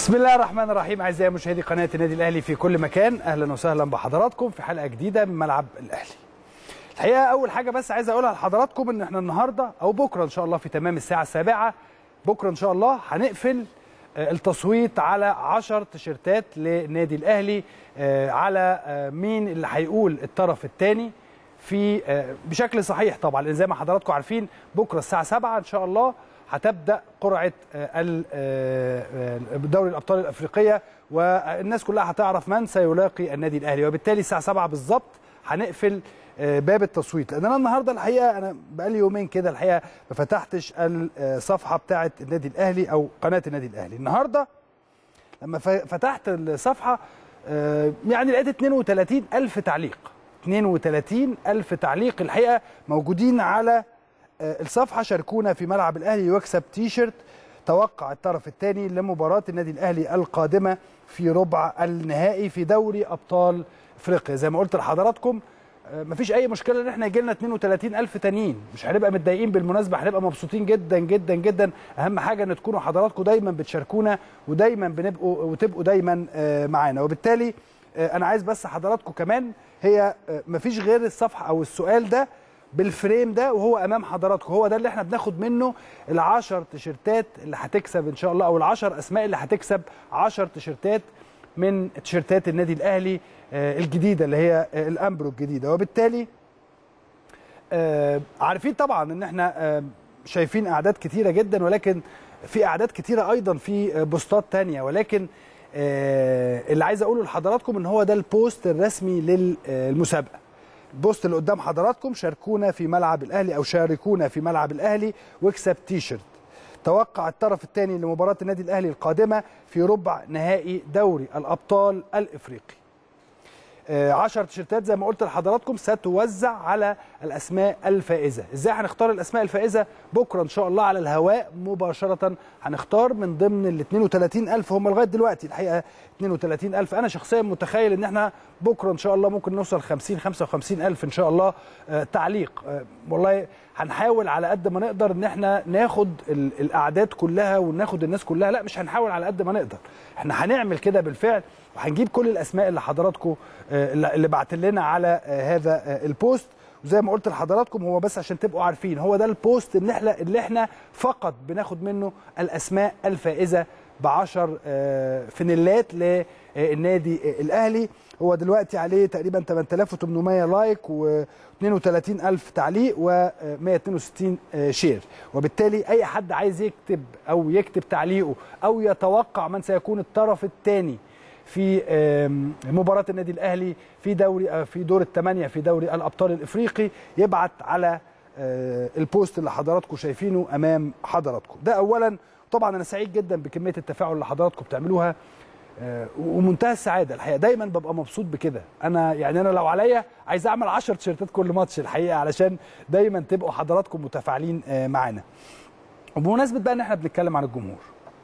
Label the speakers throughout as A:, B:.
A: بسم الله الرحمن الرحيم اعزائي مشاهدي قناه النادي الاهلي في كل مكان اهلا وسهلا بحضراتكم في حلقه جديده من ملعب الاهلي الحقيقه اول حاجه بس عايز اقولها لحضراتكم ان احنا النهارده او بكره ان شاء الله في تمام الساعه السابعة بكره ان شاء الله هنقفل آه، التصويت على 10 تيشيرتات للنادي الاهلي آه، على آه، مين اللي هيقول الطرف الثاني في آه، بشكل صحيح طبعا لان زي ما حضراتكم عارفين بكره الساعه 7 ان شاء الله هتبدا قرعه آه، ال- آه، آه، دوري الابطال الافريقيه والناس كلها هتعرف من سيلاقي النادي الاهلي وبالتالي الساعه 7 بالظبط هنقفل آه، باب التصويت لان انا النهارده الحقيقه انا بقالي يومين كده الحقيقه ما فتحتش الصفحه بتاعه النادي الاهلي او قناه النادي الاهلي النهارده لما ف- فتحت الصفحه آه، يعني لقيت 32 ألف تعليق 32 ألف تعليق الحقيقة موجودين على آه، الصفحة شاركونا في ملعب الأهلي يكسب تيشيرت توقع الطرف الثاني لمباراة النادي الأهلي القادمة في ربع النهائي في دوري أبطال أفريقيا زي ما قلت لحضراتكم آه، مفيش أي مشكلة إن احنا يجي لنا 32 ألف تانيين مش هنبقى متضايقين بالمناسبة هنبقى مبسوطين جدا جدا جدا أهم حاجة إن تكونوا حضراتكم دايما بتشاركونا ودايما بنبقوا وتبقوا دايما آه، معانا وبالتالي آه، انا عايز بس حضراتكم كمان هي آه، مفيش غير الصفحه او السؤال ده بالفريم ده وهو امام حضراتكم هو ده اللي احنا بناخد منه العشر تيشيرتات اللي هتكسب ان شاء الله او العشر اسماء اللي هتكسب 10 تيشيرتات من تيشيرتات النادي الاهلي آه، الجديده اللي هي آه، الامبرو الجديده وبالتالي آه، عارفين طبعا ان احنا آه، شايفين اعداد كتيره جدا ولكن في اعداد كتيره ايضا في آه، بوستات تانية ولكن آه، اللي عايز اقوله لحضراتكم ان هو ده البوست الرسمي للمسابقه البوست اللي قدام حضراتكم شاركونا في ملعب الاهلي او شاركونا في ملعب الاهلي واكسب تيشرت توقع الطرف الثاني لمباراه النادي الاهلي القادمه في ربع نهائي دوري الابطال الافريقي 10 تيشيرتات زي ما قلت لحضراتكم ستوزع على الاسماء الفائزه ازاي هنختار الاسماء الفائزه بكره ان شاء الله على الهواء مباشره هنختار من ضمن ال 32000 هم لغايه دلوقتي الحقيقه 32000 انا شخصيا متخيل ان احنا بكره ان شاء الله ممكن نوصل 50 55000 ان شاء الله آه، تعليق آه، والله هنحاول على قد ما نقدر ان احنا ناخد ال- الاعداد كلها وناخد الناس كلها لا مش هنحاول على قد ما نقدر احنا هنعمل كده بالفعل وهنجيب كل الاسماء اللي حضراتكم آه، اللي اللي بعت لنا على آه، هذا آه، البوست وزي ما قلت لحضراتكم هو بس عشان تبقوا عارفين هو ده البوست اللي احنا اللي احنا فقط بناخد منه الاسماء الفائزه ب 10 فانيلات للنادي الاهلي هو دلوقتي عليه تقريبا 8800 لايك و32000 تعليق و162 شير وبالتالي اي حد عايز يكتب او يكتب تعليقه او يتوقع من سيكون الطرف الثاني في آم، مباراة النادي الأهلي في دوري آه، في دور الثمانية في دوري الأبطال الإفريقي يبعت على آه، البوست اللي حضراتكم شايفينه أمام حضراتكم ده أولا طبعا أنا سعيد جدا بكمية التفاعل اللي حضراتكم بتعملوها آه، ومنتهى السعادة الحقيقة دايما ببقى مبسوط بكده أنا يعني أنا لو عليا عايز أعمل 10 تيشيرتات كل ماتش الحقيقة علشان دايما تبقوا حضراتكم متفاعلين آه، معانا وبمناسبة بقى إن إحنا بنتكلم عن الجمهور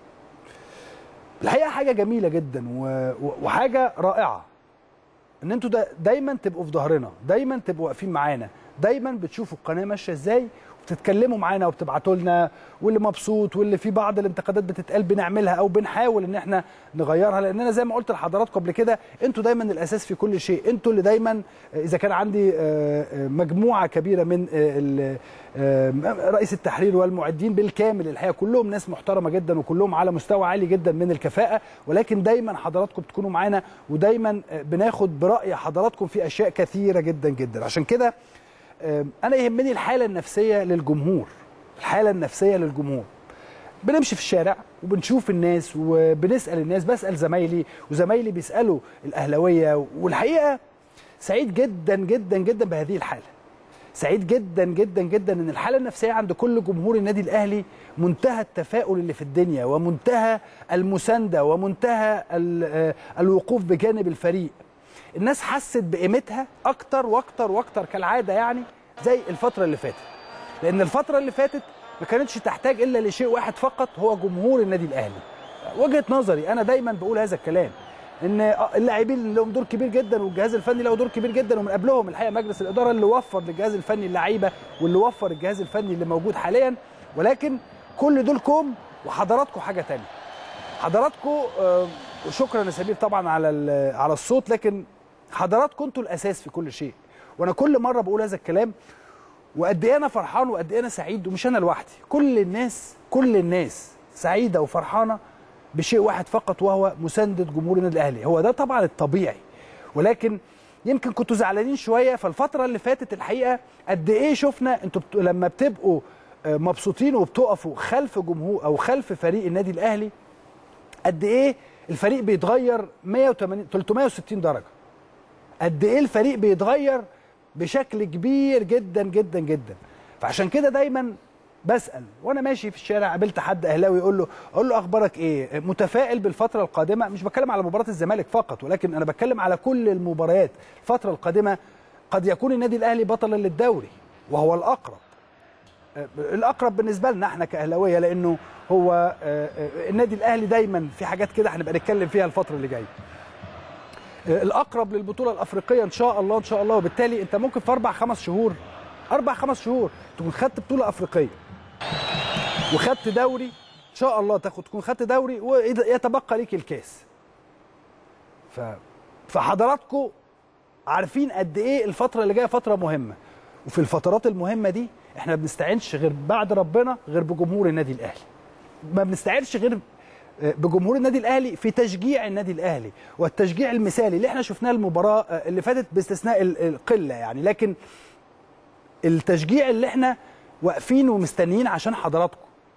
A: الحقيقه حاجه جميله جدا و... و- وحاجه رائعه ان انتوا دا دايما تبقوا في ظهرنا دايما تبقوا واقفين معانا دايما بتشوفوا القناه ماشيه ازاي وبتتكلموا معانا وبتبعتوا لنا واللي مبسوط واللي في بعض الانتقادات بتتقال بنعملها او بنحاول ان احنا نغيرها لاننا زي ما قلت لحضراتكم قبل كده انتوا دايما الاساس في كل شيء انتوا اللي دايما اذا كان عندي آه، آه، مجموعه كبيره من آه، ال- آه، رئيس التحرير والمعدين بالكامل الحقيقه كلهم ناس محترمه جدا وكلهم على مستوى عالي جدا من الكفاءه ولكن دايما حضراتكم بتكونوا معانا ودايما آه، بناخد براي حضراتكم في اشياء كثيره جدا جدا عشان كده آه، انا يهمني الحاله النفسيه للجمهور الحاله النفسيه للجمهور بنمشي في الشارع وبنشوف الناس وبنسال الناس بسال زمايلي وزمايلي بيسالوا الاهلاويه والحقيقه سعيد جدا جدا جدا بهذه الحاله سعيد جدا جدا جدا ان الحاله النفسيه عند كل جمهور النادي الاهلي منتهى التفاؤل اللي في الدنيا ومنتهى المسانده ومنتهى ال- آه، الوقوف بجانب الفريق الناس حست بقيمتها اكتر واكتر واكتر كالعاده يعني زي الفتره اللي فاتت لان الفتره اللي فاتت ما كانتش تحتاج الا لشيء واحد فقط هو جمهور النادي الاهلي وجهه نظري انا دايما بقول هذا الكلام ان اللاعبين لهم دور كبير جدا والجهاز الفني له دور كبير جدا ومن قبلهم الحقيقه مجلس الاداره اللي وفر للجهاز الفني اللعيبه واللي وفر الجهاز الفني اللي موجود حاليا ولكن كل دول كوم وحضراتكم حاجه تانية حضراتكم آه، وشكرا يا سمير طبعا على ال- على الصوت لكن حضراتكم انتوا الاساس في كل شيء وانا كل مره بقول هذا الكلام وقد ايه انا فرحان وقد ايه انا سعيد ومش انا لوحدي كل الناس كل الناس سعيده وفرحانه بشيء واحد فقط وهو مسانده جمهور النادي الاهلي هو ده طبعا الطبيعي ولكن يمكن كنتوا زعلانين شويه فالفتره اللي فاتت الحقيقه قد ايه شفنا انتوا بت... لما بتبقوا آه، مبسوطين وبتقفوا خلف جمهور او خلف فريق النادي الاهلي قد ايه الفريق بيتغير 180 360 درجه قد ايه الفريق بيتغير بشكل كبير جدا جدا جدا فعشان كده دايما بسال وانا ماشي في الشارع قابلت حد اهلاوي يقول له اقول له اخبارك ايه متفائل بالفتره القادمه مش بتكلم على مباراه الزمالك فقط ولكن انا بتكلم على كل المباريات الفتره القادمه قد يكون النادي الاهلي بطلا للدوري وهو الاقرب آه، الاقرب بالنسبه لنا احنا كاهلاويه لانه هو آه، آه، النادي الاهلي دايما في حاجات كده هنبقى نتكلم فيها الفتره اللي جايه الاقرب للبطوله الافريقيه ان شاء الله ان شاء الله وبالتالي انت ممكن في اربع خمس شهور اربع خمس شهور تكون خدت بطوله افريقيه وخدت دوري ان شاء الله تاخد تكون خدت دوري ويتبقى ليك الكاس ف فحضراتكم عارفين قد ايه الفتره اللي جايه فتره مهمه وفي الفترات المهمه دي احنا ما بنستعينش غير بعد ربنا غير بجمهور النادي الاهلي ما بنستعينش غير بجمهور النادي الاهلي في تشجيع النادي الاهلي والتشجيع المثالي اللي احنا شفناه المباراه اللي فاتت باستثناء ال- القله يعني لكن التشجيع اللي احنا واقفين ومستنيين عشان حضراتكم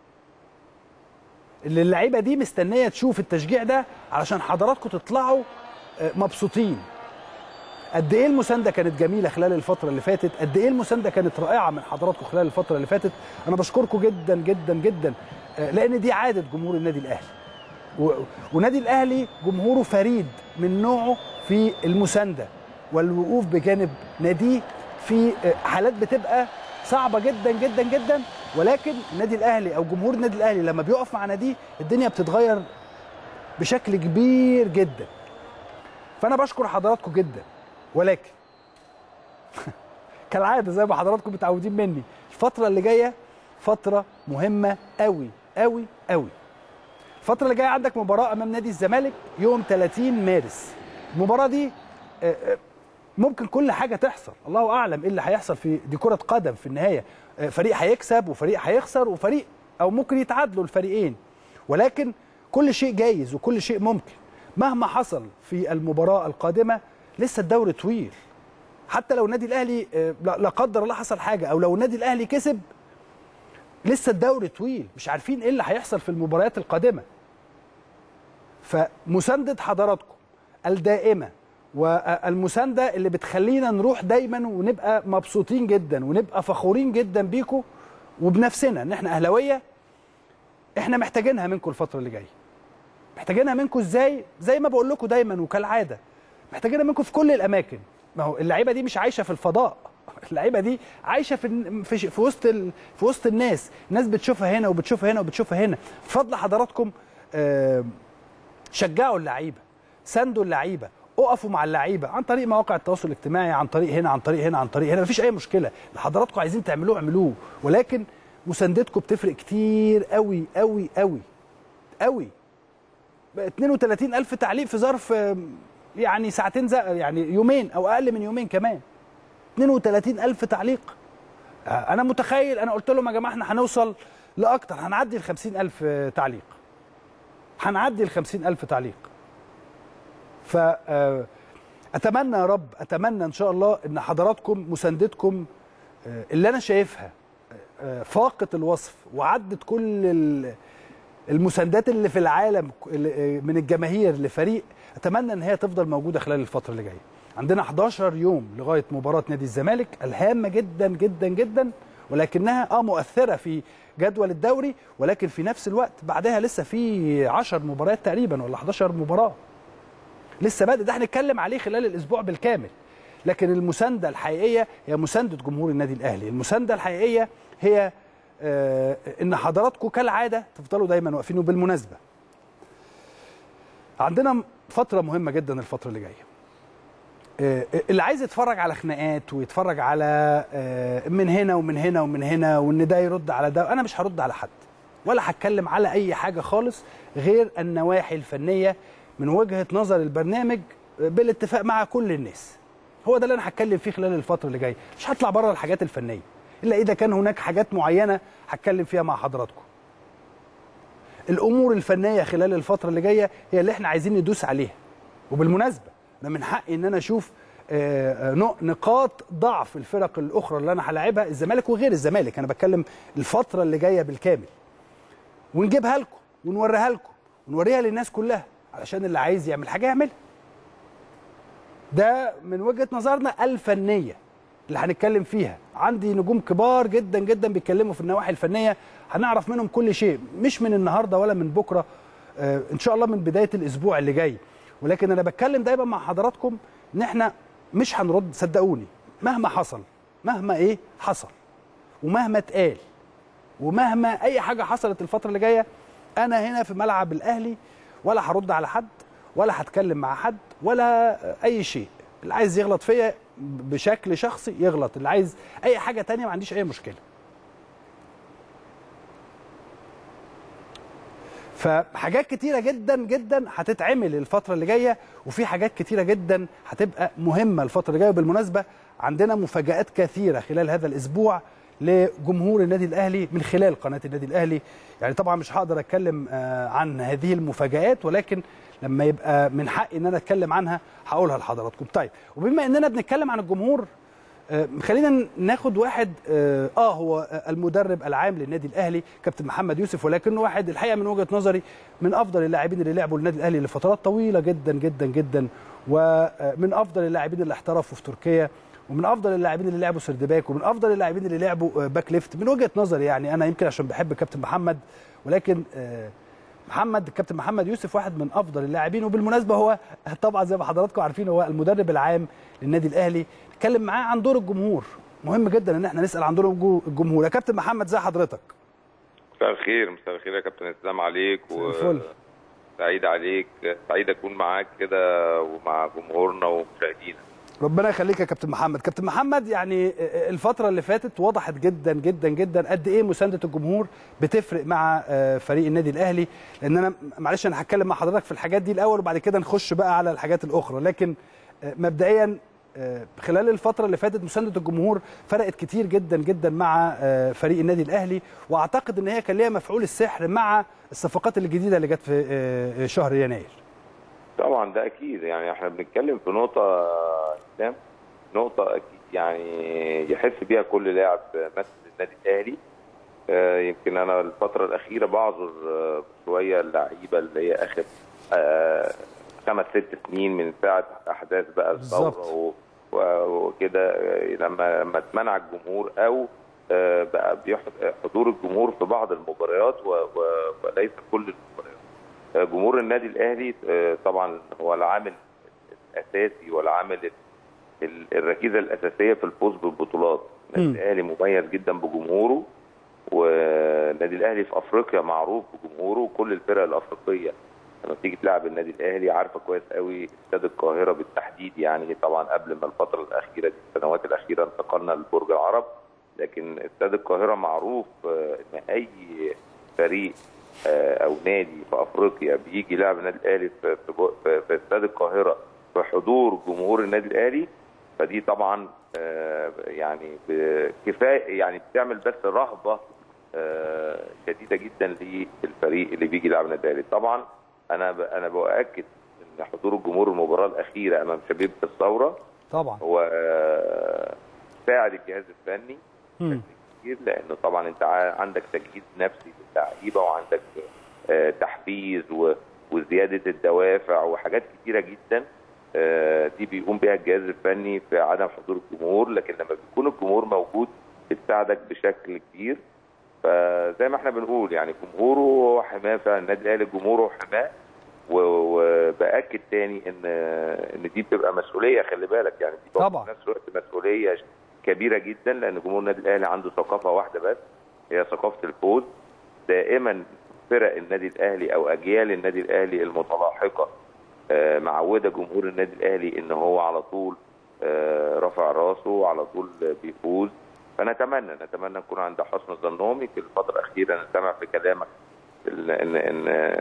A: اللي اللعيبه دي مستنيه تشوف التشجيع ده علشان حضراتكم تطلعوا آه، مبسوطين قد ايه المسانده كانت جميله خلال الفتره اللي فاتت قد ايه المسانده كانت رائعه من حضراتكم خلال الفتره اللي فاتت انا بشكركم جدا جدا جدا آه، لان دي عاده جمهور النادي الاهلي و- ونادي الاهلي جمهوره فريد من نوعه في المسانده والوقوف بجانب ناديه في آه، حالات بتبقى صعبه جدا جدا جدا ولكن النادي الاهلي او جمهور النادي الاهلي لما بيقف مع ناديه الدنيا بتتغير بشكل كبير جدا فانا بشكر حضراتكم جدا ولكن كالعاده زي ما حضراتكم متعودين مني الفتره اللي جايه فتره مهمه قوي قوي قوي الفتره اللي جايه عندك مباراه امام نادي الزمالك يوم 30 مارس المباراه دي آه، آه، ممكن كل حاجه تحصل الله اعلم ايه اللي هيحصل في دي كره قدم في النهايه آه، فريق هيكسب وفريق هيخسر وفريق او ممكن يتعادلوا الفريقين ولكن كل شيء جايز وكل شيء ممكن مهما حصل في المباراه القادمه لسه الدوري طويل حتى لو النادي الاهلي آه، لا لا قدر الله حصل حاجه او لو النادي الاهلي كسب لسه الدوري طويل مش عارفين ايه اللي هيحصل في المباريات القادمه فمسانده حضراتكم الدائمه والمسانده اللي بتخلينا نروح دايما ونبقى مبسوطين جدا ونبقى فخورين جدا بيكم وبنفسنا ان احنا اهلاويه احنا محتاجينها منكم الفتره اللي جايه محتاجينها منكم ازاي زي ما بقول لكم دايما وكالعاده محتاجينها منكم في كل الاماكن ما هو اللعيبه دي مش عايشه في الفضاء اللعيبه دي عايشه في في, في وسط ال... في وسط الناس الناس بتشوفها هنا وبتشوفها هنا وبتشوفها هنا بفضل حضراتكم آه شجعوا اللعيبه ساندوا اللعيبه اقفوا مع اللعيبه عن طريق مواقع التواصل الاجتماعي عن طريق هنا عن طريق هنا عن طريق هنا مفيش اي مشكله اللي حضراتكم عايزين تعملوه اعملوه ولكن مساندتكم بتفرق كتير قوي قوي قوي قوي 32 ألف تعليق في ظرف آه، يعني ساعتين زق يعني يومين أو أقل من يومين كمان 32 ألف تعليق آه، أنا متخيل أنا قلت لهم يا جماعة إحنا هنوصل لأكتر هنعدي ال 50 ألف آه، تعليق هنعدي ال 50 ألف تعليق ف آه، أتمنى يا رب أتمنى إن شاء الله إن حضراتكم مساندتكم آه، اللي أنا شايفها آه، فاقت الوصف وعدت كل ال- المساندات اللي في العالم اللي- من الجماهير لفريق اتمنى ان هي تفضل موجوده خلال الفتره اللي جايه عندنا 11 يوم لغايه مباراه نادي الزمالك الهامه جدا جدا جدا ولكنها اه مؤثره في جدول الدوري ولكن في نفس الوقت بعدها لسه في 10 مباريات تقريبا ولا 11 مباراه لسه بادئ ده هنتكلم عليه خلال الاسبوع بالكامل لكن المسانده الحقيقيه هي مسانده جمهور النادي الاهلي المسانده الحقيقيه هي آه، ان حضراتكم كالعاده تفضلوا دايما واقفين وبالمناسبه عندنا فتره مهمه جدا الفتره اللي جايه آه، اللي عايز يتفرج على خناقات ويتفرج على آه، من هنا ومن هنا ومن هنا وان ده يرد على ده انا مش هرد على حد ولا هتكلم على اي حاجه خالص غير النواحي الفنيه من وجهه نظر البرنامج بالاتفاق مع كل الناس هو ده اللي انا هتكلم فيه خلال الفتره اللي جايه مش هطلع بره الحاجات الفنيه الا اذا كان هناك حاجات معينه هتكلم فيها مع حضراتكم الامور الفنيه خلال الفتره اللي جايه هي اللي احنا عايزين ندوس عليها وبالمناسبه انا من حقي ان انا اشوف نقاط ضعف الفرق الاخرى اللي انا هلاعبها الزمالك وغير الزمالك انا بتكلم الفتره اللي جايه بالكامل ونجيبها لكم ونوريها لكم ونوريها للناس كلها علشان اللي عايز يعمل حاجه يعملها ده من وجهه نظرنا الفنيه اللي هنتكلم فيها عندي نجوم كبار جدا جدا بيتكلموا في النواحي الفنيه هنعرف منهم كل شيء مش من النهارده ولا من بكره آه ان شاء الله من بدايه الاسبوع اللي جاي ولكن انا بتكلم دايما مع حضراتكم ان احنا مش هنرد صدقوني مهما حصل مهما ايه حصل ومهما اتقال ومهما اي حاجه حصلت الفتره اللي جايه انا هنا في ملعب الاهلي ولا هرد على حد ولا هتكلم مع حد ولا اي شيء اللي عايز يغلط فيا بشكل شخصي يغلط اللي عايز اي حاجه تانية ما عنديش اي مشكله فحاجات كتيره جدا جدا هتتعمل الفتره اللي جايه وفي حاجات كتيره جدا هتبقى مهمه الفتره اللي جايه وبالمناسبه عندنا مفاجات كثيره خلال هذا الاسبوع لجمهور النادي الاهلي من خلال قناه النادي الاهلي يعني طبعا مش هقدر اتكلم عن هذه المفاجات ولكن لما يبقى من حقي ان انا اتكلم عنها هقولها لحضراتكم طيب وبما اننا بنتكلم عن الجمهور خلينا ناخد واحد اه هو المدرب العام للنادي الاهلي كابتن محمد يوسف ولكنه واحد الحقيقه من وجهه نظري من افضل اللاعبين اللي لعبوا للنادي الاهلي لفترات طويله جدا جدا جدا ومن افضل اللاعبين اللي احترفوا في تركيا ومن افضل اللاعبين اللي لعبوا سرد باك ومن افضل اللاعبين اللي لعبوا باك ليفت من وجهه نظري يعني انا يمكن عشان بحب كابتن محمد ولكن محمد الكابتن محمد يوسف واحد من افضل اللاعبين وبالمناسبه هو طبعا زي ما حضراتكم عارفين هو المدرب العام للنادي الاهلي نتكلم معاه عن دور الجمهور مهم جدا ان احنا نسال عن دور الجمهور يا كابتن محمد زي حضرتك
B: مساء الخير مساء الخير يا كابتن اسلام عليك
A: و
B: سعيد عليك سعيد اكون معاك كده ومع جمهورنا ومشاهدينا
A: ربنا يخليك يا كابتن محمد كابتن محمد يعني الفتره اللي فاتت وضحت جدا جدا جدا قد ايه مسانده الجمهور بتفرق مع فريق النادي الاهلي لان انا معلش انا هتكلم مع حضرتك في الحاجات دي الاول وبعد كده نخش بقى على الحاجات الاخرى لكن مبدئيا خلال الفتره اللي فاتت مسانده الجمهور فرقت كتير جدا جدا مع فريق النادي الاهلي واعتقد ان هي كان ليها مفعول السحر مع الصفقات الجديده اللي جت في شهر يناير
B: طبعا ده اكيد يعني احنا بنتكلم في نقطه اسلام نقطه اكيد يعني يحس بيها كل لاعب مثل النادي الاهلي آه يمكن انا الفتره الاخيره بعذر آه شويه اللعيبه اللي هي اخر آه خمس ست سنين من ساعه احداث بقى الثوره وكده لما لما اتمنع الجمهور او بقى حضور الجمهور في بعض المباريات وليس كل المباريات جمهور النادي الاهلي طبعا هو العامل الاساسي والعامل الركيزه الاساسيه في الفوز بالبطولات النادي الاهلي مميز جدا بجمهوره والنادي الاهلي في افريقيا معروف بجمهوره وكل الفرق الافريقيه لما تيجي تلعب النادي الاهلي عارفه كويس قوي استاد القاهره بالتحديد يعني طبعا قبل ما الفتره الاخيره دي السنوات الاخيره انتقلنا لبرج العرب لكن استاد القاهره معروف ان اي فريق او نادي في افريقيا بيجي يلعب النادي الاهلي في في, في استاد القاهره بحضور جمهور النادي الاهلي فدي طبعا يعني كفايه يعني بتعمل بس رهبه شديده جدا للفريق اللي بيجي يلعب النادي الاهلي طبعا انا انا باكد ان حضور الجمهور المباراه الاخيره امام شبيبه الثوره
A: طبعا
B: هو ساعد الجهاز الفني كتير لانه طبعا انت عندك تجهيز نفسي للعيبه وعندك تحفيز وزياده الدوافع وحاجات كتيره جدا دي بيقوم بها الجهاز الفني في عدم حضور الجمهور لكن لما بيكون الجمهور موجود بتساعدك بشكل كبير فزي ما احنا بنقول يعني جمهوره حماه فالنادي الاهلي جمهوره حماه وباكد تاني ان ان دي بتبقى مسؤوليه خلي بالك يعني دي
A: طبعا
B: في نفس الوقت مسؤوليه كبيره جدا لان جمهور النادي الاهلي عنده ثقافه واحده بس هي ثقافه الفوز دائما فرق النادي الاهلي او اجيال النادي الاهلي المتلاحقه معوده جمهور النادي الاهلي ان هو على طول رافع راسه على طول بيفوز فنتمنى نتمنى نكون عند حسن ظنهم يمكن الفتره الاخيره انا سامع في كلامك ان ان, إن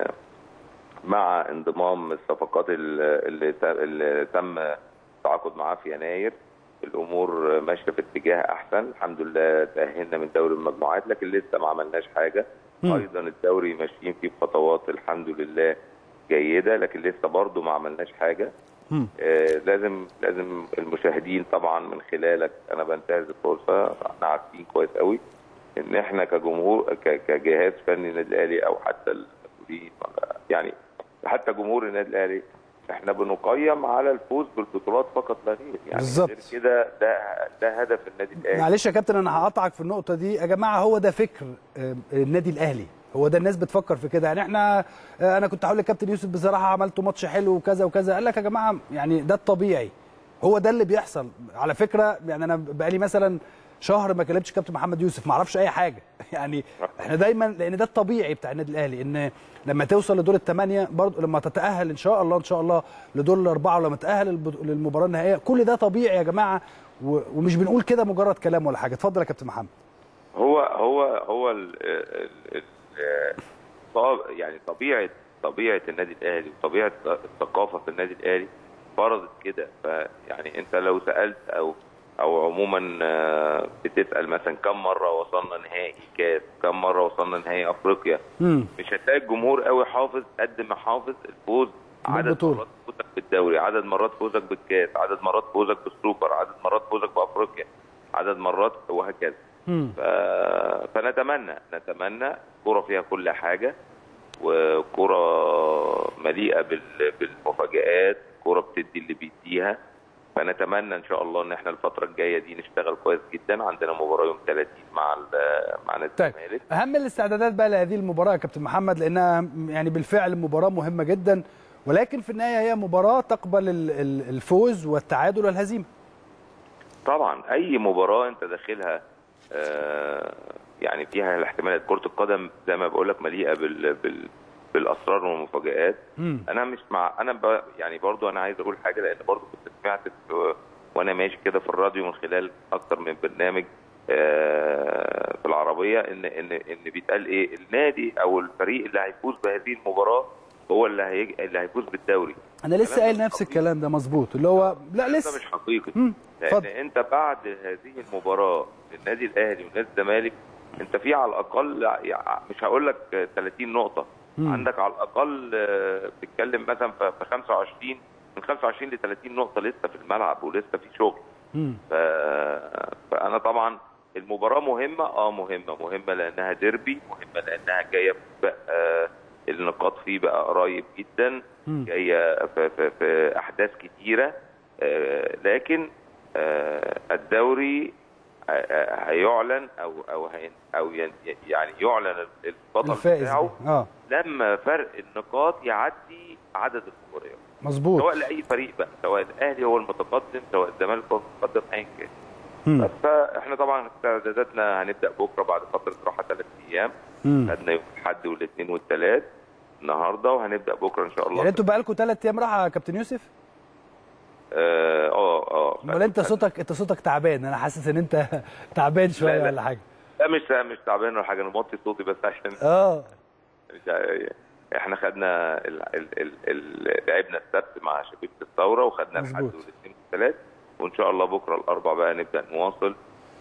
B: مع انضمام الصفقات اللي اللي تم التعاقد معاه في يناير الامور ماشيه في اتجاه احسن الحمد لله تاهلنا من دوري المجموعات لكن لسه ما عملناش حاجه
A: مم.
B: ايضا الدوري ماشيين فيه بخطوات الحمد لله جيده لكن لسه برضه ما عملناش حاجه
A: مم.
B: آه لازم لازم المشاهدين طبعا من خلالك انا بنتهز الفرصه احنا عارفين كويس قوي ان احنا كجمهور ك- كجهاز فني النادي الاهلي او حتى المسؤولين ولا- يعني حتى جمهور النادي الاهلي احنا بنقيم على الفوز بالبطولات فقط لا غير يعني
A: بالظبط.
B: غير كده ده ده هدف النادي الاهلي
A: معلش يا كابتن انا هقطعك في النقطه دي يا جماعه هو ده فكر آه، النادي الاهلي هو ده الناس بتفكر في كده يعني احنا آه، انا كنت هقول للكابتن يوسف بصراحه عملتوا ماتش حلو وكذا وكذا قال لك يا جماعه يعني ده الطبيعي هو ده اللي بيحصل على فكره يعني انا بقالي مثلا شهر ما كلمتش كابتن محمد يوسف ما اعرفش اي حاجه يعني احنا دايما لان ده الطبيعي بتاع النادي الاهلي ان لما توصل لدور الثمانيه برضه لما تتاهل ان شاء الله ان شاء الله لدور الاربعه ولما تتاهل البط- للمباراه النهائيه كل ده طبيعي يا جماعه و- ومش بنقول كده مجرد كلام ولا حاجه اتفضل يا كابتن محمد
B: هو هو هو ال ال ال طاب- يعني طبيعه طبيعه النادي الاهلي وطبيعه الثقافه في النادي الاهلي فرضت كده فيعني انت لو سالت او او عموما آه، بتسال مثلا كم مره وصلنا نهائي كاس كم مره وصلنا نهائي افريقيا
A: امم
B: مش هتلاقي الجمهور قوي حافظ قد ما حافظ الفوز عدد
A: بالبطولة.
B: مرات فوزك بالدوري عدد مرات فوزك بالكاس عدد مرات فوزك بالسوبر عدد مرات فوزك بافريقيا عدد مرات وهكذا
A: امم
B: ف... فنتمنى نتمنى كرة فيها كل حاجة وكرة مليئة بال... بالمفاجآت كرة بتدي اللي بيديها فنتمنى ان شاء الله ان احنا الفترة الجاية دي نشتغل كويس جدا عندنا مباراة يوم 30 مع ال... مع نادي
A: طيب
B: الزمالك
A: اهم الاستعدادات بقى لهذه المباراه يا كابتن محمد لانها يعني بالفعل مباراه مهمه جدا ولكن في النهايه هي مباراه تقبل ال- ال- الفوز والتعادل والهزيمه
B: طبعا اي مباراه انت داخلها آه، يعني فيها الاحتمالات كره القدم زي ما بقول لك مليئه بال بال بالاسرار والمفاجآت
A: مم.
B: انا مش مع انا ب... يعني برضو انا عايز اقول حاجه لان برضو كنت سمعت في... وانا ماشي كده في الراديو من خلال اكتر من برنامج آه، في العربيه ان ان ان بيتقال ايه النادي او الفريق اللي هيفوز بهذه المباراه هو اللي هيج... اللي هيفوز بالدوري
A: انا لسه
B: كلام
A: قايل
B: مش
A: نفس
B: حقيقي.
A: الكلام ده مظبوط اللي هو لا
B: ده
A: لسه
B: مش حقيقي
A: مم.
B: لان
A: اتفضل.
B: انت بعد هذه المباراه للنادي الاهلي ونادي الزمالك انت في على الاقل يعني مش هقول لك 30 نقطه
A: مم.
B: عندك على الاقل آه، بتتكلم مثلا في في 25 من 25 ل 30 نقطه لسه في الملعب ولسه في شغل
A: مم.
B: ف... فانا طبعا المباراه مهمه اه مهمه مهمه لانها ديربي مهمه لانها جايه بقى النقاط فيه بقى قريب جدا
A: مم.
B: جايه في, في, في احداث كتيره آه لكن آه الدوري آه، آه، هيعلن او او هين او ين- يعني يعلن البطل
A: الفائز
B: بتاعه
A: ده. اه
B: لما فرق النقاط يعدي عدد المباريات
A: مظبوط
B: سواء لاي فريق بقى سواء الاهلي هو المتقدم سواء الزمالك هو المتقدم ايا كان
A: مم.
B: بس فاحنا طبعا استعداداتنا هنبدا بكره بعد فتره راحه ثلاث ايام
A: مم.
B: خدنا يوم الاحد والاثنين والثلاث النهارده وهنبدا بكره ان شاء الله
A: يعني انتوا بقى لكم ثلاث ايام راحه يا كابتن يوسف
B: اه اه اه
A: امال انت صوتك انت صوتك تعبان انا حاسس ان انت تعبان شويه
B: لا، لا.
A: ولا حاجه
B: لا مش مش تعبان ولا حاجه انا موطي صوتي بس عشان
A: اه
B: مش- احنا خدنا ال... ال... ال... ال... لعبنا السبت مع شبيبه الثوره وخدنا الحد
A: مظبوط.
B: والاثنين والثلاث وان شاء الله بكره الاربع بقى نبدا نواصل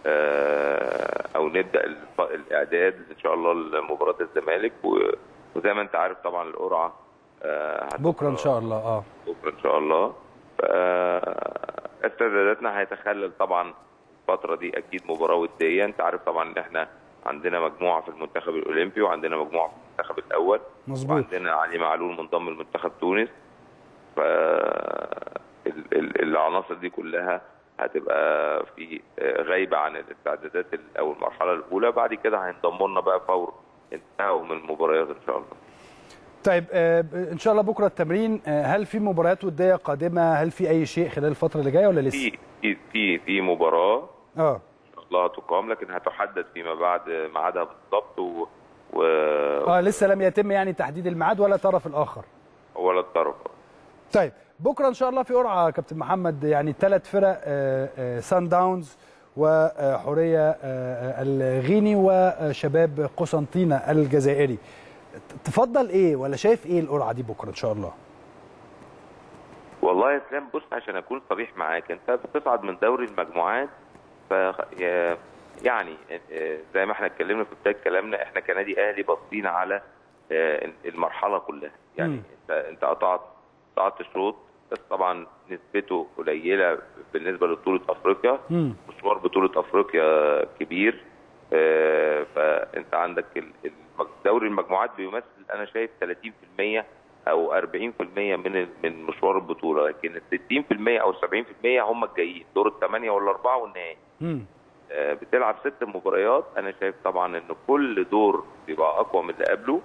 B: آه، او نبدا الف- الاعداد ان شاء الله لمباراه الزمالك و... وزي ما انت عارف طبعا القرعه آه، هتبقى
A: بكره ان شاء الله اه
B: بكره ان شاء الله ف- استعداداتنا هيتخلل طبعا الفتره دي اكيد مباراه وديه انت عارف طبعا ان احنا عندنا مجموعه في المنتخب الاولمبي وعندنا مجموعه في المنتخب الاول
A: مظبوط
B: وعندنا علي معلول منضم لمنتخب تونس ف ال- ال- العناصر دي كلها هتبقى في غايبه عن الاستعدادات ال- او المرحله الاولى بعد كده هينضموا لنا بقى فور انتهوا من المباريات ان شاء الله
A: طيب آه، ان شاء الله بكره التمرين آه، هل في مباريات وديه قادمه هل في اي شيء خلال الفتره اللي جايه ولا لسه
B: في في في في مباراه
A: اه
B: ان شاء الله هتقام لكن هتحدد فيما بعد ميعادها بالضبط و... و...
A: اه لسه لم يتم يعني تحديد الميعاد ولا طرف الاخر
B: ولا الطرف
A: طيب بكره ان شاء الله في قرعه يا كابتن محمد يعني ثلاث فرق آه، آه، سان داونز وحوريه الغيني وشباب قسنطينه الجزائري تفضل ايه ولا شايف ايه القرعه دي بكره ان شاء الله
B: والله يا اسلام بص عشان اكون صريح معاك انت بتصعد من دوري المجموعات ف يعني زي ما احنا اتكلمنا في بدايه كلامنا احنا كنادي اهلي باصين على المرحله كلها يعني م. انت انت قطعت قطعت شوط بس طبعا نسبته قليله بالنسبه لبطوله افريقيا م. مشوار بطوله افريقيا كبير فانت عندك دوري المجموعات بيمثل انا شايف 30% او 40% من من مشوار البطوله لكن ال 60% او 70% هم الجايين دور الثمانيه والاربعه والنهائي بتلعب ست مباريات انا شايف طبعا ان كل دور بيبقى اقوى من اللي قبله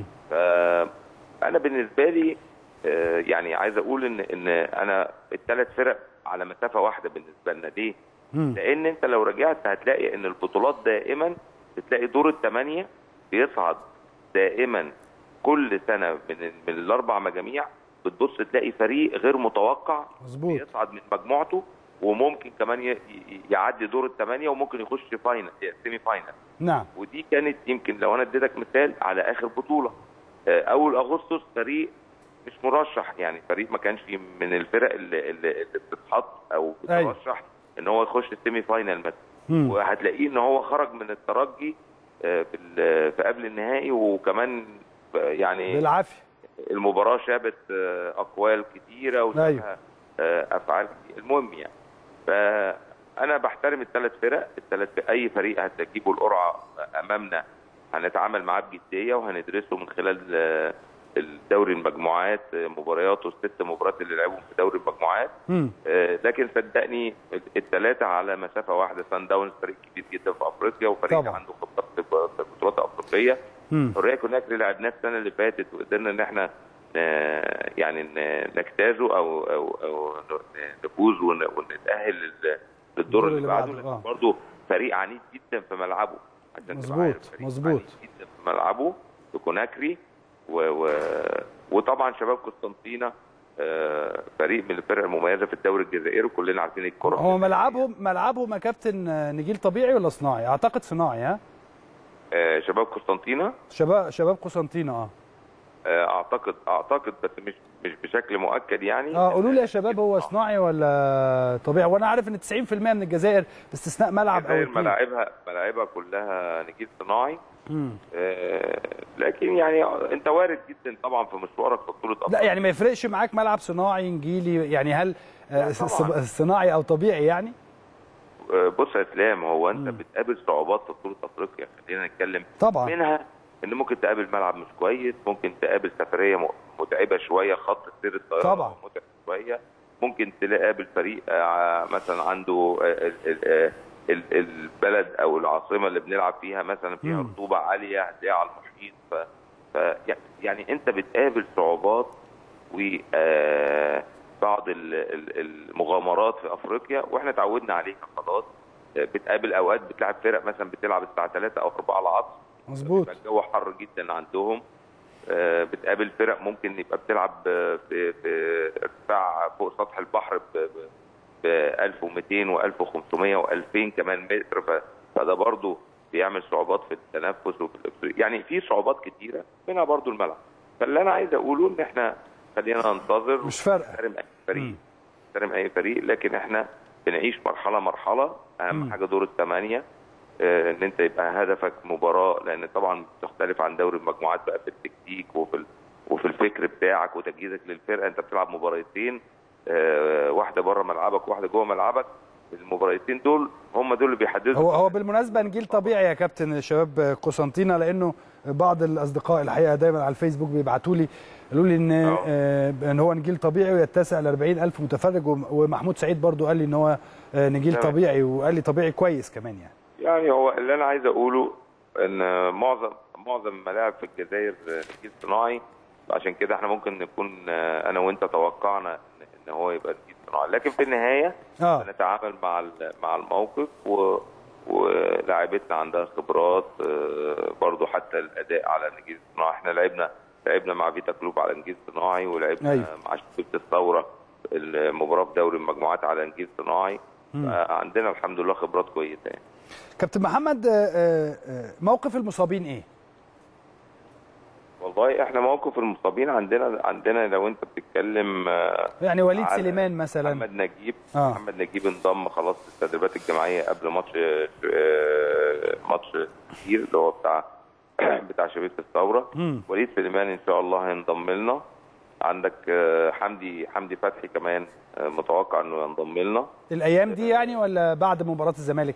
B: فانا بالنسبه لي يعني عايز اقول ان ان انا الثلاث فرق على مسافه واحده بالنسبه لنا ليه؟ لان انت لو رجعت هتلاقي ان البطولات دائما بتلاقي دور الثمانيه بيصعد دائما كل سنه من من الاربع مجاميع بتبص تلاقي فريق غير متوقع
A: مظبوط
B: بيصعد من مجموعته وممكن كمان يعدي دور الثمانيه وممكن يخش فاينل سيمي فاينل
A: نعم
B: ودي كانت يمكن لو انا اديتك مثال على اخر بطوله اول اغسطس فريق مش مرشح يعني فريق ما كانش في من الفرق اللي, اللي بتتحط او بترشح ان هو يخش السيمي فاينل مثلا وهتلاقيه ان هو خرج من الترجي في قبل النهائي وكمان يعني
A: بالعافيه
B: المباراه شابت اقوال كتيره وشابها افعال كتير المهم يعني فانا بحترم الثلاث فرق الثلاث اي فريق هتجيبه القرعه امامنا هنتعامل معاه بجديه وهندرسه من خلال الدوري المجموعات مبارياته الست مباريات اللي لعبهم في دوري المجموعات لكن صدقني الثلاثه على مسافه واحده سان داونز فريق كبير جدا في افريقيا وفريق طبعا. عنده خبرات في البطولات الافريقيه حريه كوناكري لعبناه السنه اللي فاتت وقدرنا ان احنا يعني نجتازه او او او نفوز ونتاهل للدور اللي بعده برضه فريق عنيد جدا في ملعبه
A: عشان مظبوط مظبوط
B: جدا في ملعبه في كوناكري و... و... وطبعا شباب قسطنطينه فريق من الفرق المميزه في الدوري الجزائري وكلنا عارفين الكره
A: هو ملعبهم ملعبهم يا كابتن نجيل طبيعي ولا صناعي؟ اعتقد صناعي ها؟
B: آه شباب قسطنطينه
A: شباب شباب قسطنطينه اه
B: اعتقد اعتقد بس مش مش بشكل مؤكد يعني
A: اه قولوا لي يا شباب هو صناعي ولا طبيعي وانا عارف ان 90% من الجزائر باستثناء ملعب او
B: اتنين ملاعبها ملاعبها كلها نجيل صناعي آه لكن يعني انت وارد جدا طبعا في مشوارك في بطوله
A: لا يعني ما يفرقش معاك ملعب صناعي نجيلي يعني هل آه صناعي او طبيعي يعني
B: بص يا اسلام هو انت مم. بتقابل صعوبات في بطوله افريقيا خلينا نتكلم
A: طبعا
B: منها ان ممكن تقابل ملعب مش كويس ممكن تقابل سفريه متعبه شويه خط سير الطيران
A: طبعا
B: متعب شويه ممكن تقابل فريق مثلا عنده البلد او العاصمه اللي بنلعب فيها مثلا فيها رطوبه عاليه هتلاقيها على المحيط ف... ف يعني انت بتقابل صعوبات و بعض المغامرات في افريقيا واحنا اتعودنا عليها خلاص بتقابل اوقات بتلعب فرق مثلا بتلعب الساعه 3 او 4 العصر
A: مظبوط
B: الجو حر جدا عندهم بتقابل فرق ممكن يبقى بتلعب في في ارتفاع فوق سطح البحر ب 1200 و1500 و2000 كمان متر فده برضو بيعمل صعوبات في التنفس وفي يعني في صعوبات كتيره منها برضو الملعب فاللي انا عايز اقوله ان احنا خلينا ننتظر
A: مش فارقه
B: نحترم اي فريق نحترم اي فريق لكن احنا بنعيش مرحله مرحله اهم م. حاجه دور الثمانيه آه ان انت يبقى هدفك مباراه لان طبعا بتختلف عن دوري المجموعات بقى في التكتيك وفي ال... وفي الفكر بتاعك وتجهيزك للفرقه انت بتلعب مباراتين آه واحده بره ملعبك وواحده جوه ملعبك المباراتين دول هم دول اللي بيحددوا
A: هو هو بالمناسبه نجيل طبيعي يا كابتن شباب قسنطينه لانه بعض الاصدقاء الحقيقه دايما على الفيسبوك بيبعتوا لي قالوا لي ان آه ان هو نجيل طبيعي ويتسع ل 40000 متفرج ومحمود سعيد برضو قال لي ان هو نجيل تمام. طبيعي وقال لي طبيعي كويس كمان يعني
B: يعني هو اللي انا عايز اقوله ان معظم معظم الملاعب في الجزائر نجيل صناعي عشان كده احنا ممكن نكون انا وانت توقعنا ان هو يبقى نجيل صناعي لكن في النهايه
A: آه.
B: نتعامل مع مع الموقف و ولاعيبتنا عندها خبرات برضو حتى الاداء على نجيل صناعي احنا لعبنا لعبنا مع فيتا كلوب على نجيل صناعي ولعبنا
A: أيوة.
B: مع شبكه الثوره المباراه في دوري المجموعات على نجيل صناعي عندنا الحمد لله خبرات كويسه يعني.
A: كابتن محمد آه، آه، آه، موقف المصابين ايه؟
B: والله احنا موقف المصابين عندنا عندنا لو انت بتتكلم آه،
A: يعني وليد
B: على
A: سليمان مثلا
B: محمد نجيب
A: آه.
B: محمد نجيب انضم خلاص للتدريبات الجماعيه قبل ماتش آه، ماتش كتير اللي هو بتاع بتاع شبيبه الثوره
A: مم.
B: وليد سليمان ان شاء الله هينضم لنا عندك آه، حمدي حمدي فتحي كمان آه، متوقع انه ينضم لنا
A: الايام دي يعني ولا بعد مباراه الزمالك؟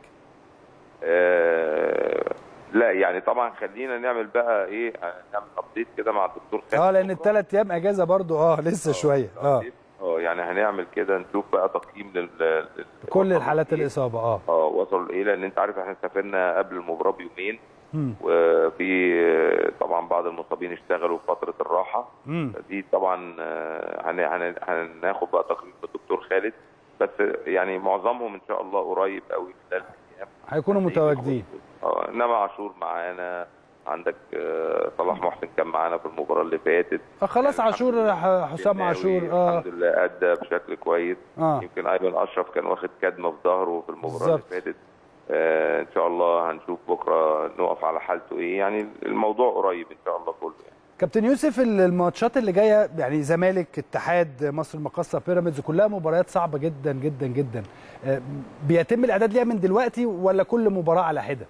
B: آه، لا يعني طبعا خلينا نعمل بقى ايه نعمل ابديت كده مع الدكتور خالد
A: اه لان
B: بكرة.
A: الثلاث ايام اجازه برضو اه لسه شويه اه
B: اه يعني هنعمل كده نشوف بقى تقييم لل لل-
A: كل
B: وصلوا
A: الحالات
B: لإيه.
A: الاصابه اه
B: اه وصلوا لايه لان انت عارف احنا سافرنا قبل المباراه بيومين
A: مم.
B: وفي آه، طبعا بعض المصابين اشتغلوا في فتره الراحه
A: مم.
B: دي طبعا آه، هن- هن- هناخد بقى تقييم من الدكتور خالد بس يعني معظمهم ان شاء الله قريب قوي خلال الايام
A: هيكونوا متواجدين
B: اه انما عاشور معانا عندك آه، صلاح محسن كان معانا في المباراه اللي فاتت
A: آه خلاص
B: يعني
A: عاشور
B: الحمد لله.
A: ح- حسام
B: الشناوي
A: عاشور اه
B: الحمد لله ادى بشكل كويس
A: اه
B: يمكن ايمن اشرف كان واخد كدمه في ظهره في المباراه اللي
A: بالظبط.
B: فاتت آه ان شاء الله هنشوف بكره نقف على حالته ايه يعني الموضوع قريب ان شاء الله كله يعني.
A: كابتن يوسف ال- الماتشات اللي جايه يعني زمالك اتحاد مصر المقاصه بيراميدز كلها مباريات صعبه جدا جدا جدا آه، بيتم الاعداد ليها من دلوقتي ولا كل مباراه على حده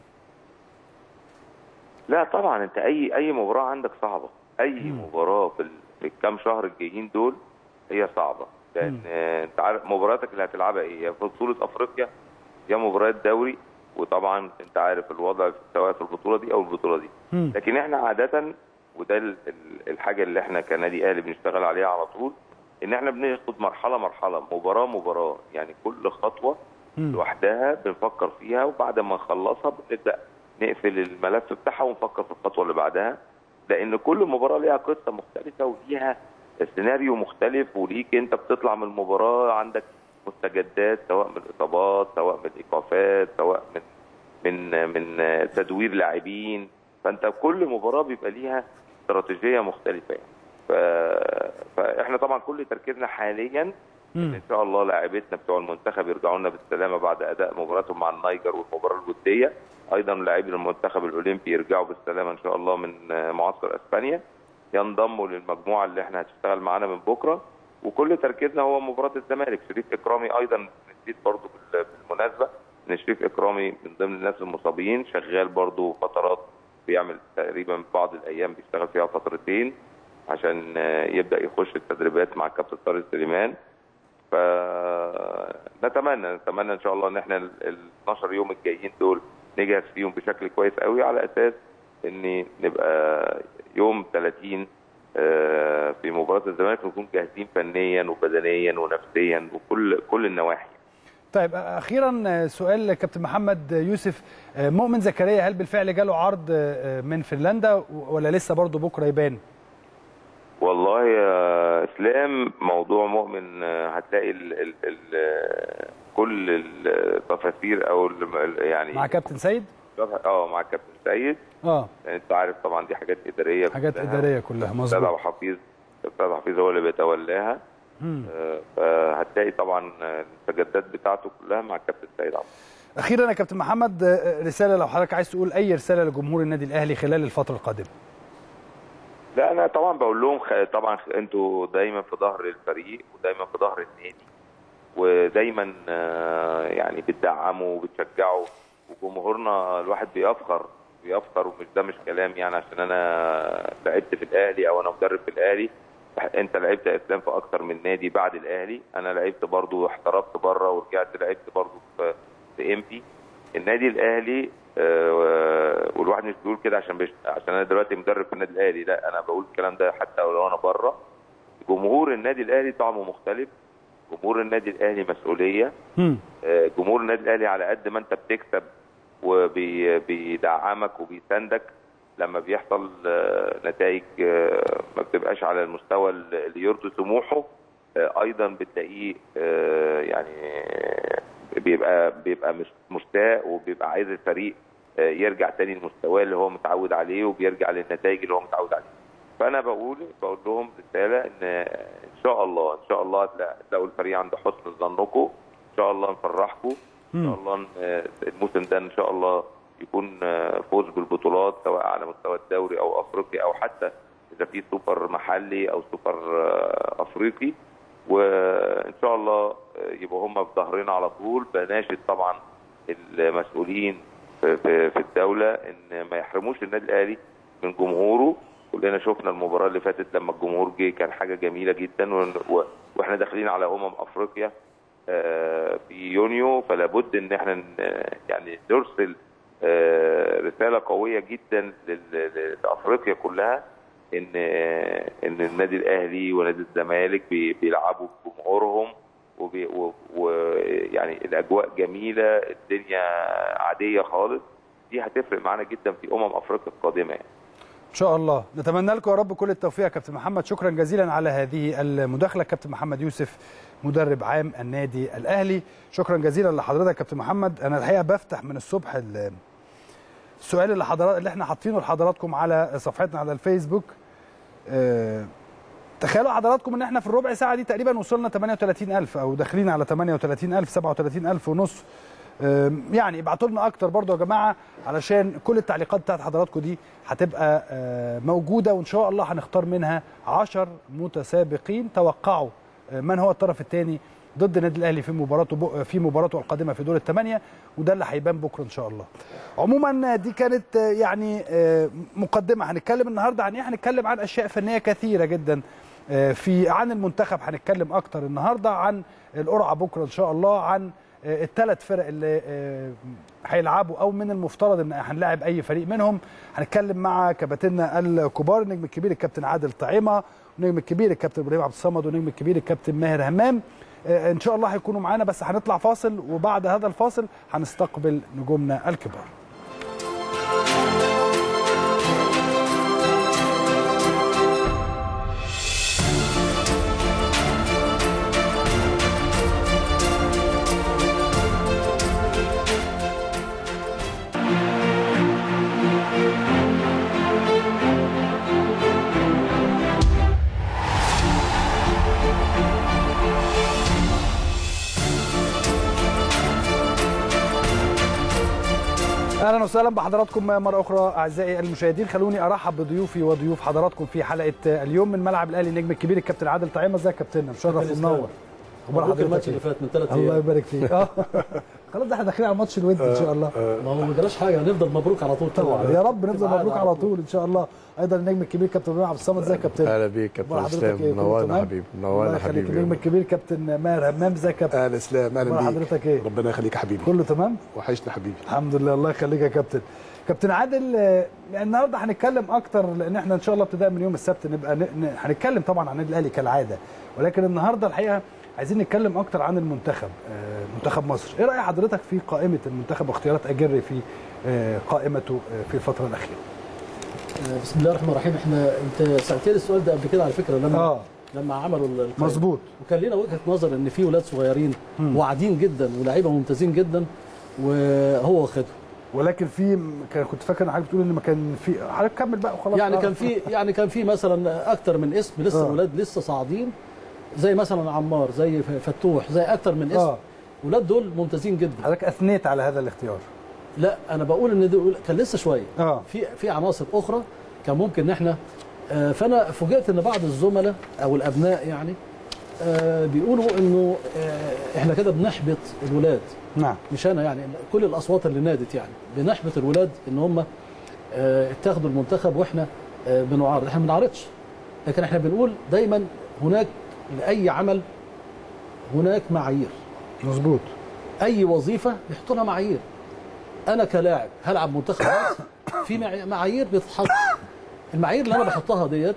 B: لا طبعا انت اي اي مباراه عندك صعبه اي مباراه في ال- في الكام شهر الجايين دول هي صعبه لان آه، انت عارف مباراتك اللي هتلعبها ايه يا في بطوله افريقيا يا مباريات دوري وطبعا انت عارف الوضع سواء في البطوله دي او البطوله دي
A: مم.
B: لكن احنا عاده وده ال- ال- الحاجه اللي احنا كنادي اهلي بنشتغل عليها على طول ان احنا بناخد مرحله مرحله مباراه مباراه يعني كل خطوه
A: مم.
B: لوحدها بنفكر فيها وبعد ما نخلصها بنبدا نقفل الملف بتاعها ونفكر في الخطوه اللي بعدها لان كل مباراه ليها قصه مختلفه وليها سيناريو مختلف وليك انت بتطلع من المباراه عندك مستجدات سواء من الاصابات سواء من الايقافات سواء من من من تدوير لاعبين فانت كل مباراه بيبقى ليها استراتيجيه مختلفه يعني ف... فاحنا طبعا كل تركيزنا حاليا
A: مم.
B: ان شاء الله لاعبتنا بتوع المنتخب يرجعوا لنا بالسلامه بعد اداء مباراتهم مع النيجر والمباراه الوديه ايضا لاعبي المنتخب الاولمبي يرجعوا بالسلامه ان شاء الله من آه، معسكر اسبانيا ينضموا للمجموعه اللي احنا هتشتغل معانا من بكره وكل تركيزنا هو مباراه الزمالك شريف اكرامي ايضا نسيت برضو بال- بالمناسبه ان شريف اكرامي من ضمن الناس المصابين شغال برضو فترات بيعمل تقريبا بعض الايام بيشتغل فيها فترتين عشان آه، يبدا يخش التدريبات مع الكابتن طارق سليمان فنتمنى نتمنى ان شاء الله ان احنا ال ال 12 يوم الجايين دول نجهز فيهم بشكل كويس قوي على اساس ان نبقى يوم 30 آه، في مباراه الزمالك نكون جاهزين فنيا وبدنيا ونفسيا وكل كل النواحي
A: طيب اخيرا آه، سؤال كابتن محمد يوسف آه، مؤمن زكريا هل بالفعل جاله عرض آه، من فنلندا ولا لسه برضه بكره يبان
B: والله يا اسلام موضوع مؤمن آه، هتلاقي ال ال ال آه، كل التفاسير او ال- يعني
A: مع كابتن سيد
B: اه مع كابتن سيد
A: اه
B: يعني انت عارف طبعا دي حاجات اداريه
A: حاجات
B: كلها.
A: اداريه كلها
B: استاذ
A: مظبوط
B: عبد الحفيظ استاذ عبد الحفيظ هو اللي بيتولاها
A: مم.
B: آه، فهتلاقي طبعا آه، المستجدات بتاعته كلها مع الكابتن سيد عبد
A: اخيرا يا كابتن محمد آه، رساله لو حضرتك عايز تقول اي رساله لجمهور النادي الاهلي خلال الفتره القادمه
B: لا انا طبعا بقول لهم خ... طبعا خ- انتوا دايما في ظهر الفريق ودايما في ظهر النادي ودايما آه، يعني بتدعموا وبتشجعوا وجمهورنا الواحد بيفخر بيفخر ومش ده مش كلام يعني عشان انا لعبت في الاهلي او انا مدرب في الاهلي انت لعبت يا اسلام في اكتر من نادي بعد الاهلي انا لعبت برضو احترفت بره ورجعت لعبت برضو في في امبي النادي الاهلي آه، والواحد مش بيقول كده عشان بش... عشان انا دلوقتي مدرب في النادي الاهلي لا انا بقول الكلام ده حتى لو انا بره جمهور النادي الاهلي طعمه مختلف جمهور النادي الاهلي مسؤوليه
A: مم.
B: آه، جمهور النادي الاهلي على قد ما انت بتكسب وبيدعمك وبيساندك لما بيحصل آه، نتائج آه، ما بتبقاش على المستوى اللي يرضي طموحه آه، ايضا بتلاقيه آه، يعني بيبقى بيبقى مش مشتاق وبيبقى عايز الفريق آه، يرجع تاني لمستواه اللي هو متعود عليه وبيرجع للنتائج اللي هو متعود عليها فانا بقول بقول لهم رساله ان ان شاء الله ان شاء الله هتلاقوا الفريق عند حسن ظنكم شاء الله نفرحكم ان شاء الله ن- آه، الموسم ده ان شاء الله يكون آه، فوز بالبطولات سواء على مستوى الدوري او افريقي او حتى اذا في سوبر محلي او سوبر آه، افريقي وان شاء الله آه، يبقوا هم في ظهرنا على طول بناشد طبعا المسؤولين في- في في الدوله ان ما يحرموش النادي الاهلي من جمهوره كلنا شفنا المباراه اللي فاتت لما الجمهور جه كان حاجه جميله جدا ون- و- واحنا داخلين على امم افريقيا آه، في يونيو فلا بد ان احنا ن- يعني نرسل آه، رساله قويه جدا لل- ل- لافريقيا كلها ان آه، ان النادي الاهلي ونادي الزمالك بي- بيلعبوا بجمهورهم وبي- و- ويعني الاجواء جميله الدنيا عاديه خالص دي هتفرق معانا جدا في امم افريقيا القادمه يعني.
A: ان شاء الله نتمنى لكم يا رب كل التوفيق يا كابتن محمد شكرا جزيلا على هذه المداخله كابتن محمد يوسف مدرب عام النادي الاهلي شكرا جزيلا لحضرتك يا كابتن محمد انا الحقيقه بفتح من الصبح ال- السؤال اللي حضرات اللي احنا حاطينه لحضراتكم على صفحتنا على الفيسبوك أه تخيلوا حضراتكم ان احنا في الربع ساعه دي تقريبا وصلنا 38000 او داخلين على 38000 37000 ونص أم، يعني ابعتوا لنا اكتر برضو يا جماعه علشان كل التعليقات بتاعت حضراتكم دي هتبقى آه، موجوده وان شاء الله هنختار منها 10 متسابقين توقعوا آه، من هو الطرف الثاني ضد النادي الاهلي في مباراته بق- في مباراته القادمه في دور الثمانيه وده اللي هيبان بكره ان شاء الله. عموما دي كانت آه، يعني آه، مقدمه هنتكلم النهارده عن ايه؟ هنتكلم عن اشياء فنيه كثيره جدا آه، في عن المنتخب هنتكلم اكتر النهارده عن القرعه بكره ان شاء الله عن الثلاث فرق اللي آه، هيلعبوا او من المفترض ان هنلاعب اي فريق منهم هنتكلم مع كباتننا الكبار النجم الكبير الكابتن عادل طعيمه والنجم الكبير الكابتن ابراهيم عبد الصمد والنجم الكبير الكابتن ماهر همام آه، ان شاء الله هيكونوا معانا بس هنطلع فاصل وبعد هذا الفاصل هنستقبل نجومنا الكبار اهلا وسهلا بحضراتكم مره اخرى اعزائي المشاهدين خلوني ارحب بضيوفي وضيوف حضراتكم في حلقه اليوم من ملعب الاهلي النجم الكبير الكابتن عادل طعيمه ازيك يا كابتن مشرف ومنور اخبار
C: مبروك الماتش
A: حضرتك
C: اللي
A: إيه؟
C: فات من ثلاث
A: الله
C: ايام
A: يبارك فيك اه خلاص ده احنا داخلين على ماتش الود ان شاء الله
C: ما هو ما جراش حاجه هنفضل مبروك على طول
A: طبعا يا رب نفضل
C: تبقى
A: مبروك
C: على
A: على طول ان شاء الله ايضا النجم الكبير كابتن ابراهيم عبد الصمد ازيك يا كابتن
D: اهلا بيك
A: أخبار
D: كابتن
A: حضرتك إيه؟
D: اسلام
A: كله
D: منورنا
A: تمام؟
D: حبيبي
A: الله
D: منورنا
A: يخليك
D: حبيبي
A: النجم الكبير كابتن ماهر همام ازيك يا كابتن
E: اهلا اسلام اهلا
A: أخبار
E: بيك
A: حضرتك ايه
E: ربنا يخليك يا حبيبي
A: كله تمام
E: وحشنا حبيبي
A: الحمد لله الله يخليك يا كابتن كابتن عادل آه، النهارده هنتكلم اكتر لان احنا ان شاء الله ابتداء من يوم السبت نبقى ن- ن- هنتكلم طبعا عن النادي الاهلي كالعاده ولكن النهارده الحقيقه عايزين نتكلم اكتر عن المنتخب آه، منتخب مصر ايه راي حضرتك في قائمه المنتخب واختيارات اجري في آه، قائمته آه، في الفتره الاخيره
C: آه، بسم الله الرحمن الرحيم احنا انت سالتني السؤال ده قبل كده على فكره لما
A: اه
C: لما عملوا ال- القائمة.
A: مظبوط
C: وكان لنا وجهه نظر ان في ولاد صغيرين واعدين جدا ولاعيبه ممتازين جدا وهو واخدهم
A: ولكن في كان كنت فاكر ان حضرتك بتقول ان ما كان في حضرتك كمل بقى وخلاص
C: يعني
A: آه.
C: كان في يعني كان في مثلا اكتر من اسم لسه
A: آه.
C: ولاد لسه صاعدين زي مثلا عمار زي ف- فتوح زي اكتر من اسم
A: اه
C: ولاد دول ممتازين جدا
A: حضرتك اثنيت على هذا الاختيار
C: لا انا بقول ان دول كان لسه شويه
A: اه
C: في في عناصر اخرى كان ممكن ان احنا آه، فانا فوجئت ان بعض الزملاء او الابناء يعني آه، بيقولوا انه آه، احنا كده بنحبط الولاد
A: نعم
C: مش انا يعني كل الاصوات اللي نادت يعني بنحبط الولاد ان هم آه، اتخذوا المنتخب واحنا آه، بنعارض احنا ما بنعارضش لكن احنا بنقول دايما هناك لاي عمل هناك معايير
A: مظبوط
C: اي وظيفه يحطوا لها معايير انا كلاعب هلعب منتخب مصر في معي- معايير بتتحط المعايير اللي انا بحطها ديت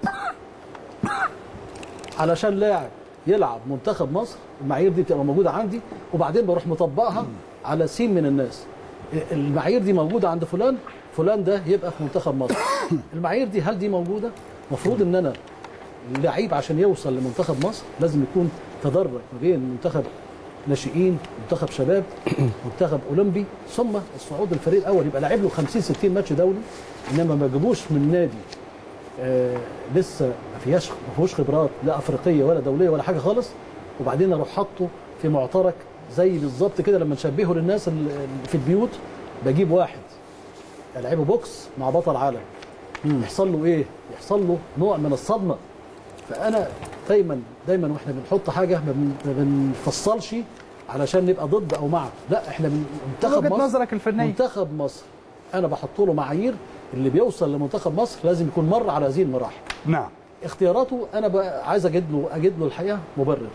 C: علشان لاعب يلعب منتخب مصر المعايير دي بتبقى موجوده عندي وبعدين بروح مطبقها على سين من الناس المعايير دي موجوده عند فلان فلان ده يبقى في منتخب مصر المعايير دي هل دي موجوده المفروض ان انا لعيب عشان يوصل لمنتخب مصر لازم يكون تدرج ما بين منتخب ناشئين منتخب شباب منتخب اولمبي ثم الصعود الفريق الاول يبقى لاعب له 50 60 ماتش دولي انما ما جابوش من نادي آه لسه ما فيهاش ما فيهوش خبرات لا افريقيه ولا دوليه ولا حاجه خالص وبعدين اروح حاطه في معترك زي بالظبط كده لما نشبهه للناس اللي في البيوت بجيب واحد العبه بوكس مع بطل عالم يحصل له ايه؟ يحصل له نوع من الصدمه فانا دايما دايما واحنا بنحط حاجه ما بن- ما بنفصلش علشان نبقى ضد او مع لا احنا من منتخب
A: وجهة
C: مصر
A: نظرك الفنية.
C: منتخب مصر انا بحط له معايير اللي بيوصل لمنتخب مصر لازم يكون مر على هذه المراحل
A: نعم
C: اختياراته انا بقى عايز اجد له اجد له الحقيقه مبرر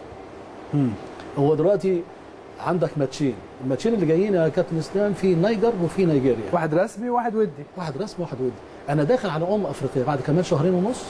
C: هو دلوقتي عندك ماتشين الماتشين اللي جايين يا كابتن اسلام في نيجر وفي نيجيريا
A: واحد رسمي وواحد ودي
C: واحد رسمي وواحد ودي انا داخل على ام افريقيا بعد كمان شهرين ونص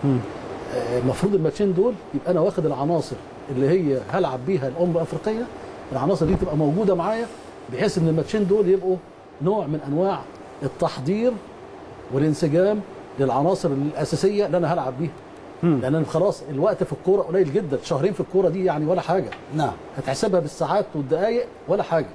C: آه، المفروض الماتشين دول يبقى انا واخد العناصر اللي هي هلعب بيها الام الافريقيه العناصر دي تبقى موجوده معايا بحيث ان الماتشين دول يبقوا نوع من انواع التحضير والانسجام للعناصر الاساسيه اللي انا هلعب بيها لان أنا خلاص الوقت في الكوره قليل جدا شهرين في الكوره دي يعني ولا حاجه
A: نعم
C: هتحسبها بالساعات والدقائق ولا حاجه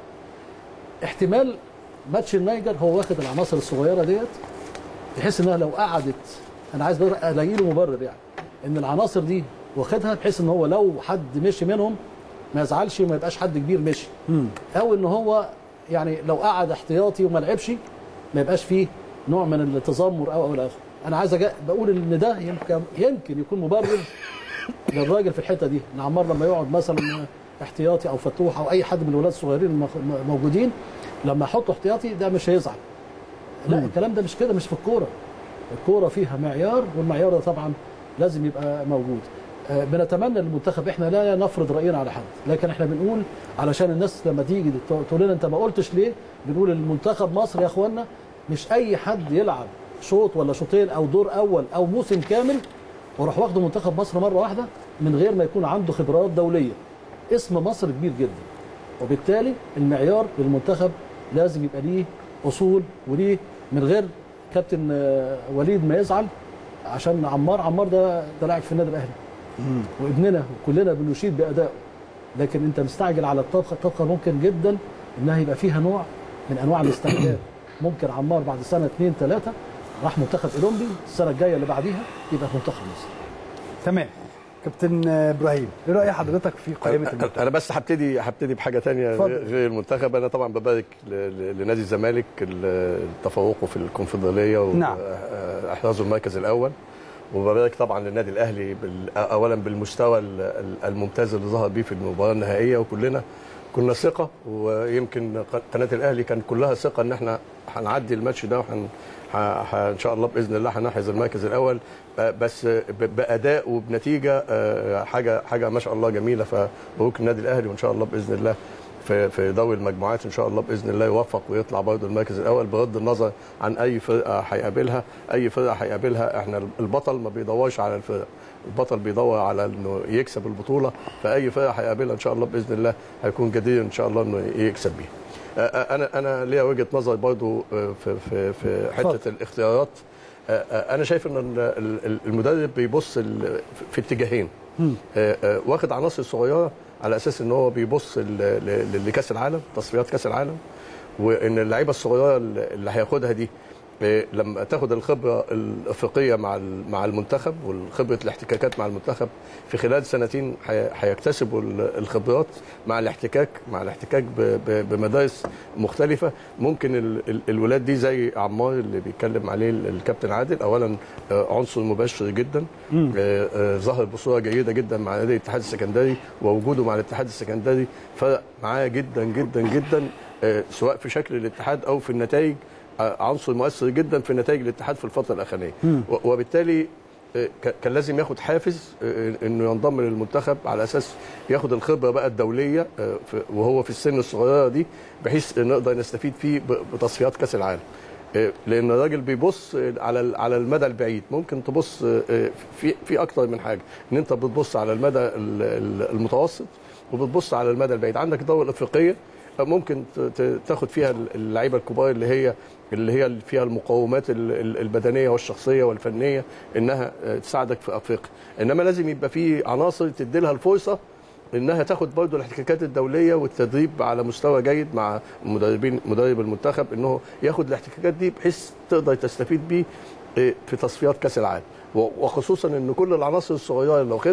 C: احتمال ماتش النيجر هو واخد العناصر الصغيره ديت بحيث انها لو قعدت انا عايز بقى الاقي له مبرر يعني ان العناصر دي واخدها بحيث ان هو لو حد مشي منهم ما يزعلش وما يبقاش حد كبير مشي او ان هو يعني لو قعد احتياطي وما لعبش ما يبقاش فيه نوع من التذمر او او الى اخره انا عايز أجا بقول ان ده يمكن يمكن يكون مبرر للراجل في الحته دي ان عمار لما يقعد مثلا احتياطي او فتوح او اي حد من الولاد الصغيرين المخ- موجودين لما احطه احتياطي ده مش هيزعل لا الكلام ده مش كده مش في الكوره الكوره فيها معيار والمعيار ده طبعا لازم يبقى موجود آه، بنتمنى للمنتخب احنا لا نفرض راينا على حد لكن احنا بنقول علشان الناس لما تيجي تقول لنا انت ما قلتش ليه بنقول المنتخب مصر يا اخوانا مش اي حد يلعب شوط ولا شوطين او دور اول او موسم كامل وراح واخده منتخب مصر مره واحده من غير ما يكون عنده خبرات دوليه اسم مصر كبير جدا وبالتالي المعيار للمنتخب لازم يبقى ليه اصول وليه من غير كابتن آه، وليد ما يزعل عشان عمار عمار ده ده لاعب في النادي الاهلي وابننا وكلنا بنشيد بادائه لكن انت مستعجل على الطبخه الطبخه ممكن جدا انها يبقى فيها نوع من انواع الاستعجال ممكن عمار بعد سنه اثنين ثلاثه راح منتخب اولمبي السنه الجايه اللي بعديها يبقى في منتخب مصر
A: تمام كابتن ابراهيم ايه راي حضرتك في قائمه المنتخب
D: انا بس هبتدي هبتدي بحاجه تانية
A: اتفضل.
D: غير المنتخب انا طبعا ببارك ل- ل- لنادي الزمالك ال- تفوقه في الكونفدراليه
A: نعم.
D: واحرازه المركز الاول وببارك طبعا للنادي الاهلي بال- اولا بالمستوى ال- ال- الممتاز اللي ظهر بيه في المباراه النهائيه وكلنا كنا ثقه ويمكن قناه الاهلي كان كلها ثقه ان احنا هنعدي الماتش ده وهن ه- ه- ان شاء الله باذن الله هنحرز المركز الاول ب- بس ب- باداء وبنتيجه آه، حاجه حاجه ما شاء الله جميله فمبروك النادي الاهلي وان شاء الله باذن الله في في دوري المجموعات ان شاء الله باذن الله يوفق ويطلع برضه المركز الاول بغض النظر عن اي فرقه هيقابلها اي فرقه هيقابلها احنا البطل ما بيدورش على الفرق البطل بيدور على انه يكسب البطوله فاي فرقه هيقابلها ان شاء الله باذن الله هيكون جدير ان شاء الله انه يكسب بيها آه، انا انا ليا وجهه نظر برضو آه، في في في حته
A: اتفضل.
D: الاختيارات آه، آه، انا شايف ان ال- ال- المدرب بيبص ال- في اتجاهين آه، آه، واخد عناصر صغيره على اساس ان هو بيبص ل- ل- لكاس العالم تصفيات كاس العالم وان اللعيبه الصغيره اللي هياخدها دي آه، لما تاخد الخبره الافريقيه مع ال- مع المنتخب وخبره الاحتكاكات مع المنتخب في خلال سنتين هي- هيكتسبوا ال- الخبرات مع الاحتكاك مع الاحتكاك ب- ب- بمدارس مختلفه ممكن ال- ال- الولاد دي زي عمار اللي بيتكلم عليه ال- الكابتن عادل اولا آه، عنصر مباشر جدا آه، آه، ظهر بصوره جيده جدا مع نادي الاتحاد السكندري ووجوده مع الاتحاد السكندري فرق معاه جدا جدا جدا آه، سواء في شكل الاتحاد او في النتائج آه، عنصر مؤثر جدا في نتائج الاتحاد في الفتره الاخرانيه و- وبالتالي آه، ك- كان لازم ياخد حافز آه، انه ينضم للمنتخب على اساس ياخد الخبره بقى الدوليه آه، في- وهو في السن الصغيره دي بحيث نقدر نستفيد فيه ب- بتصفيات كاس العالم آه، لان الراجل بيبص آه، على ال- على المدى البعيد ممكن تبص آه، آه، في في اكتر من حاجه ان انت بتبص على المدى ال- ال- المتوسط وبتبص على المدى البعيد عندك الدوله الافريقيه ممكن ت- ت- تاخد فيها اللعيبه الكبار اللي هي اللي هي اللي فيها المقومات ال- ال- البدنيه والشخصيه والفنيه انها آه، تساعدك في افريقيا انما لازم يبقى في عناصر تدي لها الفرصه انها تاخد برضه الاحتكاكات الدوليه والتدريب على مستوى جيد مع مدربين مدرب المنتخب انه ياخد الاحتكاكات دي بحيث تقدر تستفيد بيه آه، في تصفيات كاس العالم و- وخصوصا ان كل العناصر الصغيره اللي واخدها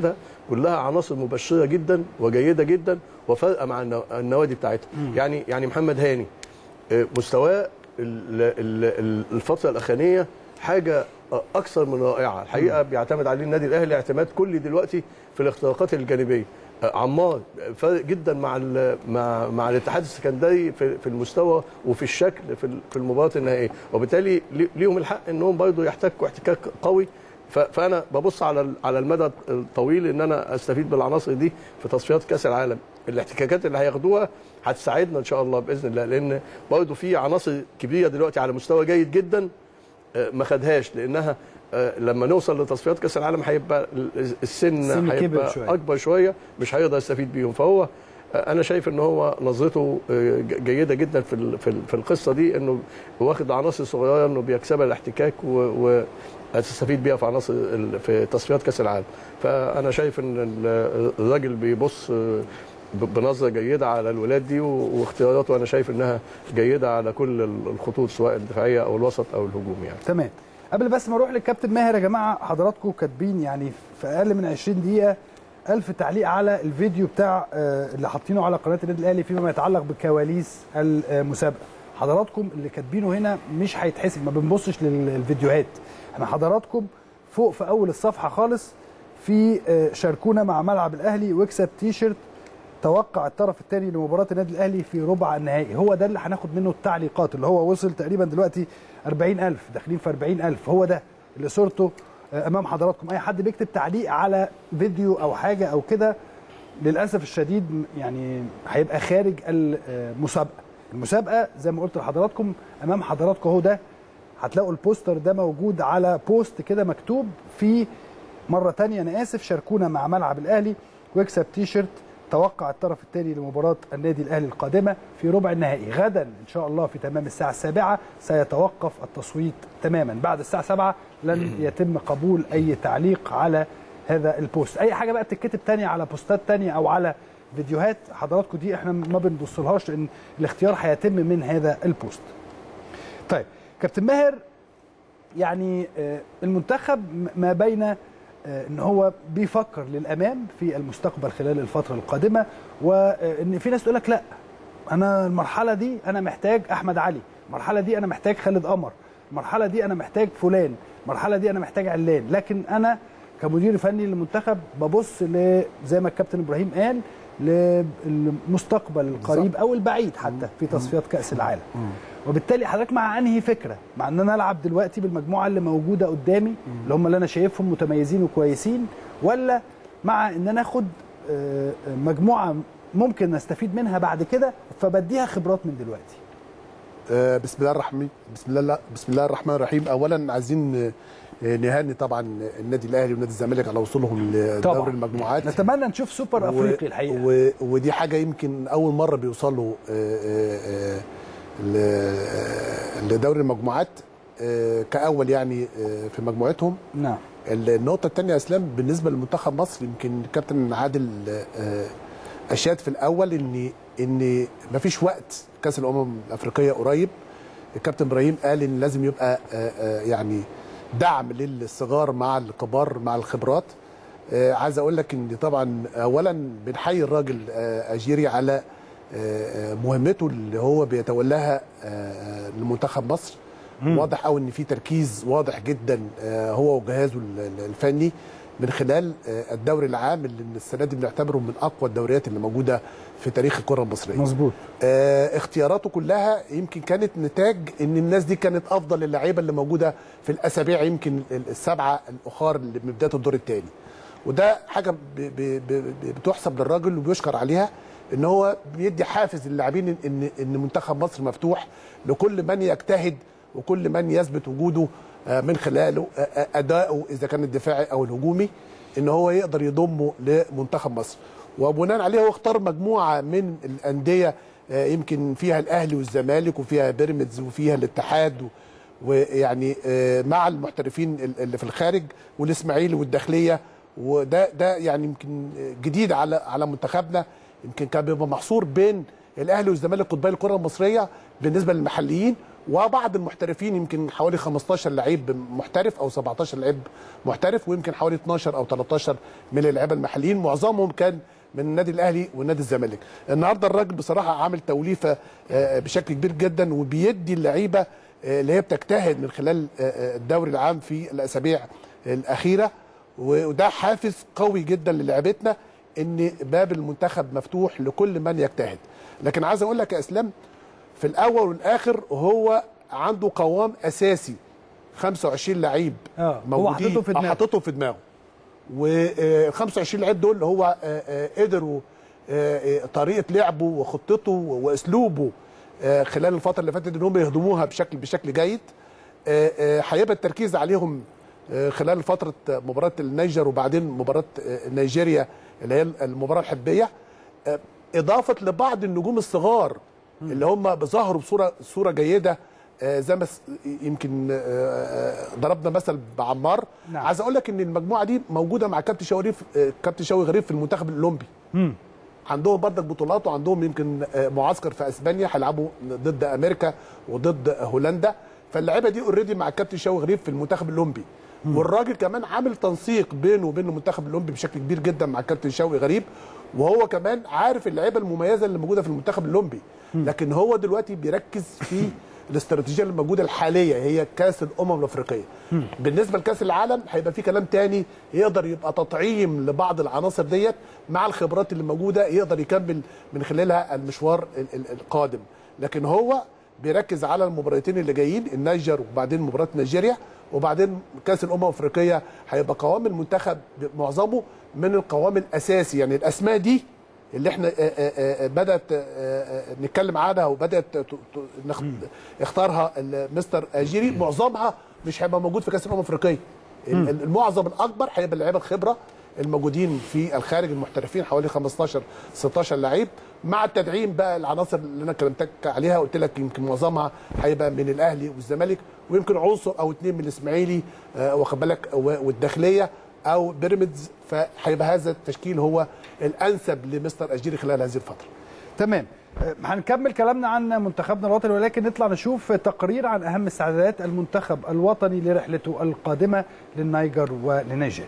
D: كلها عناصر مبشره جدا وجيده جدا وفارقه مع النو- النوادي بتاعتها يعني يعني محمد هاني آه، مستواه ال- ال- ال- الفتره الاخرانيه حاجه اكثر من رائعه الحقيقه بيعتمد عليه النادي الاهلي اعتماد كلي دلوقتي في الاختراقات الجانبيه آه، عمار فارق جدا مع ال- مع مع الاتحاد السكندري في في المستوى وفي الشكل في ال- في المباراه النهائيه وبالتالي لي- ليهم الحق انهم برضه يحتكوا احتكاك قوي ف- فانا ببص على ال- على المدى الطويل ان انا استفيد بالعناصر دي في تصفيات كاس العالم الاحتكاكات اللي هياخدوها هتساعدنا ان شاء الله باذن الله لان برضه في عناصر كبيره دلوقتي على مستوى جيد جدا آه، ما خدهاش لانها آه، لما نوصل لتصفيات كاس العالم هيبقى ال- السن
A: السن كبر
D: هيبقى
A: شوية.
D: اكبر شويه مش هيقدر يستفيد بيهم فهو آه، انا شايف ان هو نظرته آه، ج- جيده جدا في ال- في ال- في القصه دي انه واخد عناصر صغيره انه بيكسبها الاحتكاك و- وهتستفيد بيها في عناصر ال- في تصفيات كاس العالم فانا شايف ان ال- الراجل بيبص آه، ب- بنظره جيده على الولاد دي و- واختياراته انا شايف انها جيده على كل ال- الخطوط سواء الدفاعيه او الوسط او الهجوم يعني
A: تمام قبل بس ما اروح للكابتن ماهر يا جماعه حضراتكم كاتبين يعني في اقل من 20 دقيقه ألف تعليق على الفيديو بتاع آه، اللي حاطينه على قناه النادي الاهلي فيما يتعلق بكواليس المسابقه حضراتكم اللي كاتبينه هنا مش هيتحسب ما بنبصش للفيديوهات احنا حضراتكم فوق في اول الصفحه خالص في آه، شاركونا مع ملعب الاهلي واكسب تيشرت توقع الطرف الثاني لمباراه النادي الاهلي في ربع النهائي هو ده اللي هناخد منه التعليقات اللي هو وصل تقريبا دلوقتي 40000 داخلين في 40000 هو ده اللي صورته آه، امام حضراتكم اي حد بيكتب تعليق على فيديو او حاجه او كده للاسف الشديد م- يعني هيبقى خارج المسابقه المسابقه زي ما قلت لحضراتكم امام حضراتكم اهو ده هتلاقوا البوستر ده موجود على بوست كده مكتوب في مره تانية انا اسف شاركونا مع ملعب الاهلي واكسب تيشرت توقع الطرف الثاني لمباراه النادي الاهلي القادمه في ربع النهائي غدا ان شاء الله في تمام الساعه السابعه سيتوقف التصويت تماما بعد الساعه 7 لن يتم قبول اي تعليق على هذا البوست اي حاجه بقى بتتكتب تانية على بوستات تانية او على فيديوهات حضراتكم دي احنا ما بنبصلهاش لان الاختيار هيتم من هذا البوست طيب كابتن ماهر يعني آه، المنتخب م- ما بين آه، ان هو بيفكر للامام في المستقبل خلال الفتره القادمه وان في ناس تقول لك لا انا المرحله دي انا محتاج احمد علي المرحله دي انا محتاج خالد قمر المرحله دي انا محتاج فلان المرحله دي انا محتاج علان لكن انا كمدير فني للمنتخب ببص ل زي ما الكابتن ابراهيم قال للمستقبل القريب او البعيد حتى في تصفيات كاس العالم وبالتالي حضرتك مع انهي فكره مع ان انا العب دلوقتي بالمجموعه اللي موجوده قدامي اللي هم اللي انا شايفهم متميزين وكويسين ولا مع ان انا اخد آه، آه، مجموعه ممكن نستفيد منها بعد كده فبديها خبرات من دلوقتي
E: آه، بسم الله الرحمن بسم الله بسم الله الرحمن الرحيم اولا عايزين آه، نهني طبعا النادي الاهلي ونادي الزمالك على وصولهم
A: طبعا.
E: لدوري المجموعات
A: نتمنى نشوف سوبر افريقي الحقيقه
E: و... ودي حاجه يمكن اول مره بيوصلوا آه، آه، آه، ل- آه، لدوري المجموعات آه، كاول يعني آه، في مجموعتهم
A: نعم
E: النقطة الثانية يا اسلام بالنسبة لمنتخب مصر يمكن الكابتن عادل آه، اشاد في الاول ان ان مفيش وقت كأس الامم الافريقية قريب الكابتن ابراهيم قال ان لازم يبقى آه، آه، يعني دعم للصغار مع الكبار مع الخبرات آه، عايز اقول لك ان طبعا اولا بنحيي الراجل آه، اجيري على آه، آه، مهمته اللي هو بيتولاها آه، لمنتخب مصر واضح قوي ان في تركيز واضح جدا آه، هو وجهازه ال- ال- الفني من خلال آه، الدوري العام اللي السنه دي بنعتبره من اقوى الدوريات اللي موجوده في تاريخ الكره المصريه
A: مظبوط
E: آه، اختياراته كلها يمكن كانت نتاج ان الناس دي كانت افضل اللعيبه اللي موجوده في الاسابيع يمكن ال- السبعه الاخر اللي من بدايه الدور الثاني وده حاجه ب- ب- ب- بتحسب للراجل وبيشكر عليها ان هو بيدي حافز للاعبين ان ان إن منتخب مصر مفتوح لكل من يجتهد وكل من يثبت وجوده آه، من خلاله آه، آه، اداؤه اذا كان الدفاعي او الهجومي ان هو يقدر يضمه لمنتخب مصر وبناء عليه هو اختار مجموعه من الانديه آه، يمكن فيها الاهلي والزمالك وفيها بيراميدز وفيها الاتحاد و- ويعني آه، مع المحترفين ال- اللي في الخارج والاسماعيلي والداخليه وده ده يعني يمكن جديد على على منتخبنا يمكن كان بيبقى محصور بين الاهلي والزمالك قطبي الكره المصريه بالنسبه للمحليين وبعض المحترفين يمكن حوالي 15 لعيب محترف او 17 لعيب محترف ويمكن حوالي 12 او 13 من اللعيبه المحليين معظمهم كان من النادي الاهلي والنادي الزمالك النهارده الراجل بصراحه عامل توليفه آه، بشكل كبير جدا وبيدي اللعيبه آه، اللي هي بتجتهد من خلال آه، آه، الدوري العام في الاسابيع الاخيره وده حافز قوي جدا للعبتنا ان باب المنتخب مفتوح لكل من يجتهد لكن عايز اقول لك يا اسلام في الاول والاخر هو عنده قوام اساسي 25 لعيب
A: آه، هو
E: موجودين
A: حاططهم في
E: آه،
A: دماغه.
E: حاططهم في دماغه وال 25 لعيب دول هو آه، آه، قدروا آه، آه، طريقه لعبه وخطته واسلوبه آه، خلال الفتره اللي فاتت ان هم يهضموها بشكل بشكل جيد آه، آه، هيبقى التركيز عليهم آه، خلال فتره مباراه النيجر وبعدين مباراه آه، نيجيريا اللي هي المباراه الحبيه آه، اضافه لبعض النجوم الصغار اللي هم ظهروا بصوره صوره جيده آه، زي ما س- يمكن آه، آه، ضربنا مثل بعمار
A: نعم.
E: عايز اقول لك ان المجموعه دي موجوده مع كابتن شوقي غريب آه، كابتن شوقي غريب في المنتخب الاولمبي عندهم برضك بطولات وعندهم يمكن آه، معسكر في اسبانيا هيلعبوا ضد امريكا وضد هولندا فاللعيبه دي اوريدي مع الكابتن شوقي غريب في المنتخب الاولمبي والراجل كمان عامل تنسيق بينه وبين المنتخب الاولمبي بشكل كبير جدا مع الكابتن شوقي غريب وهو كمان عارف اللعيبه المميزه اللي موجوده في المنتخب الاولمبي لكن هو دلوقتي بيركز في الاستراتيجيه اللي موجوده الحاليه هي كاس الامم الافريقيه بالنسبه لكاس العالم هيبقى في كلام تاني يقدر يبقى تطعيم لبعض العناصر ديت مع الخبرات اللي موجوده يقدر يكمل من خلالها المشوار ال- ال- القادم لكن هو بيركز على المباراتين اللي جايين النيجر وبعدين مباراه نيجيريا وبعدين كاس الامم الافريقيه هيبقى قوام المنتخب معظمه من القوام الاساسي يعني الاسماء دي اللي احنا آه، آه، آه، بدات آه، آه، نتكلم عنها وبدات ت- ت- نخ- اختارها ال- مستر اجيري معظمها مش هيبقى موجود في كاس الامم الافريقيه ال- ال- المعظم الاكبر هيبقى اللعيبه الخبره الموجودين في الخارج المحترفين حوالي 15 16 لعيب مع التدعيم بقى العناصر اللي انا كلمتك عليها قلت لك يمكن معظمها هيبقى من الاهلي والزمالك ويمكن عنصر او اثنين من الاسماعيلي آه، واخد بالك و- والداخليه او بيراميدز فهيبقى هذا التشكيل هو الانسب لمستر اجيري خلال هذه الفتره
A: تمام آه، هنكمل كلامنا عن منتخبنا الوطني ولكن نطلع نشوف تقرير عن اهم استعدادات المنتخب الوطني لرحلته القادمه للنيجر ولنيجيريا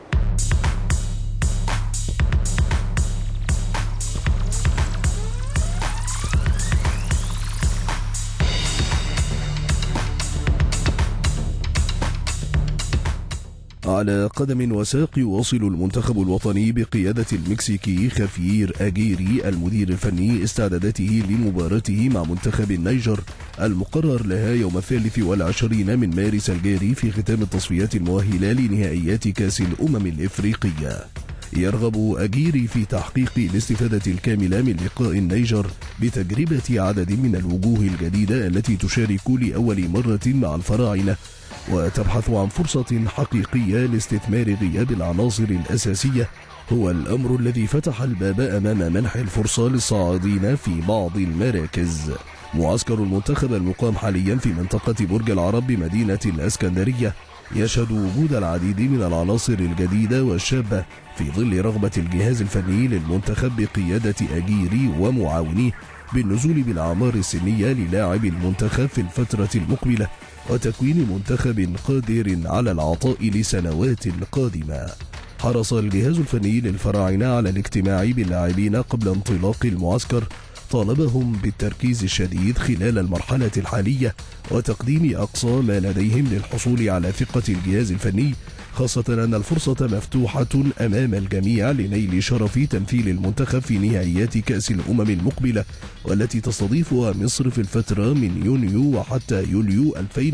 F: على قدم وساق يواصل المنتخب الوطني بقيادة المكسيكي خفير أجيري المدير الفني استعداداته لمباراته مع منتخب النيجر المقرر لها يوم الثالث والعشرين من مارس الجاري في ختام التصفيات المؤهلة لنهائيات كأس الأمم الإفريقية يرغب أجيري في تحقيق الاستفادة الكاملة من لقاء النيجر بتجربة عدد من الوجوه الجديدة التي تشارك لأول مرة مع الفراعنة وتبحث عن فرصة حقيقية لاستثمار غياب العناصر الأساسية هو الأمر الذي فتح الباب أمام منح الفرصة للصاعدين في بعض المراكز معسكر المنتخب المقام حاليا في منطقة برج العرب بمدينة الأسكندرية يشهد وجود العديد من العناصر الجديدة والشابة في ظل رغبة الجهاز الفني للمنتخب بقيادة أجيري ومعاونيه بالنزول بالأعمار السنية للاعب المنتخب في الفترة المقبلة وتكوين منتخب قادر على العطاء لسنوات قادمة حرص الجهاز الفني للفراعنة على الاجتماع باللاعبين قبل انطلاق المعسكر طالبهم بالتركيز الشديد خلال المرحلة الحالية وتقديم أقصى ما لديهم للحصول على ثقة الجهاز الفني خاصة أن الفرصة مفتوحة أمام الجميع لنيل شرف تمثيل المنتخب في نهائيات كأس الأمم المقبلة والتي تستضيفها مصر في الفترة من يونيو وحتى يوليو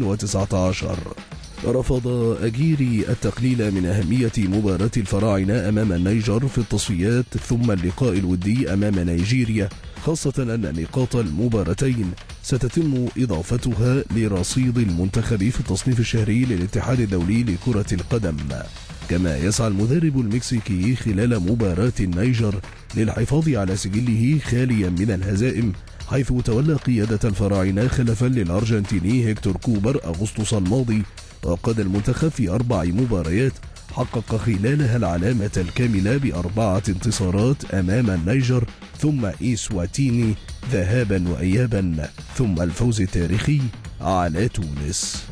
F: 2019 رفض أجيري التقليل من أهمية مباراة الفراعنة أمام النيجر في التصفيات ثم اللقاء الودي أمام نيجيريا خاصة أن نقاط المباراتين ستتم إضافتها لرصيد المنتخب في التصنيف الشهري للاتحاد الدولي لكرة القدم كما يسعى المدرب المكسيكي خلال مباراة النيجر للحفاظ على سجله خاليا من الهزائم حيث تولى قيادة الفراعنة خلفا للأرجنتيني هيكتور كوبر أغسطس الماضي وقاد المنتخب في أربع مباريات حقق خلالها العلامة الكاملة بأربعة انتصارات أمام النيجر ثم إيسواتيني ذهابا وإيابا ثم الفوز التاريخي على تونس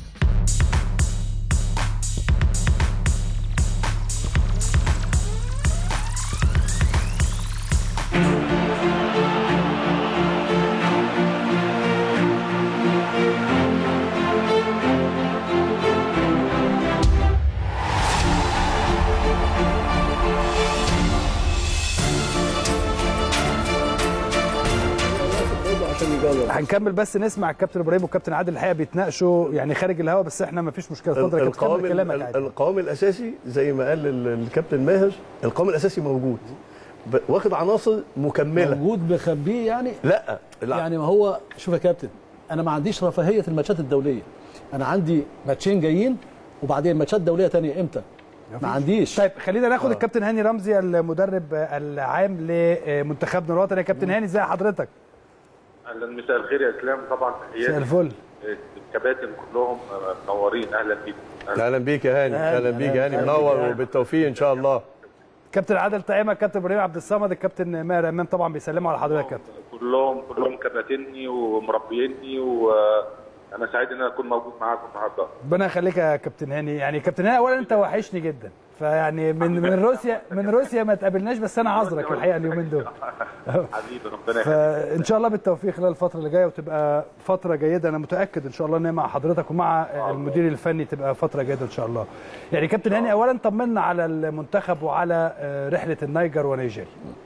D: عشان يجاوب
A: هنكمل بس نسمع الكابتن ابراهيم والكابتن عادل الحقيقه بيتناقشوا يعني خارج الهوا بس احنا ما فيش مشكله اتفضل يا كابتن
D: القوام
A: كمل كلامك عادي
D: القوام الاساسي زي ما قال ال- الكابتن ماهر القوام الاساسي موجود ب- واخد عناصر مكمله
C: موجود مخبيه يعني
D: لا لا
C: يعني ما هو شوف يا كابتن انا ما عنديش رفاهيه الماتشات الدوليه انا عندي ماتشين جايين وبعدين ماتشات دوليه تانية امتى ما عنديش
A: طيب خلينا ناخد الكابتن هاني رمزي المدرب العام لمنتخبنا الوطني يا كابتن هاني ازي حضرتك
G: اهلا مساء الخير يا اسلام طبعا
A: مساء
G: تحياتي
A: الفل
G: الكباتن كلهم منورين اهلا بيكم أهلاً.
D: اهلا بيك يا هاني اهلا بيك يا هاني منور وبالتوفيق ان شاء الله
A: كابتن عادل طعيمه كابتن ابراهيم عبد الصمد الكابتن ماهر امام طبعا بيسلموا على حضرتك يا كابتن
G: كلهم كلهم كباتني ومربيني وانا سعيد ان انا اكون موجود معاكم النهارده
A: ربنا يخليك يا كابتن هاني يعني كابتن هاني اولا انت وحشني جدا فيعني من من روسيا من روسيا ما تقابلناش بس انا عذرك الحقيقه اليومين دول
G: حبيبي ربنا يخليك
A: فان شاء الله بالتوفيق خلال الفتره اللي جايه وتبقى فتره جيده انا متاكد ان شاء الله ان هي مع حضرتك ومع المدير الفني تبقى فتره جيده ان شاء الله يعني كابتن هاني اولا طمنا على المنتخب وعلى آه، رحله النيجر ونيجيريا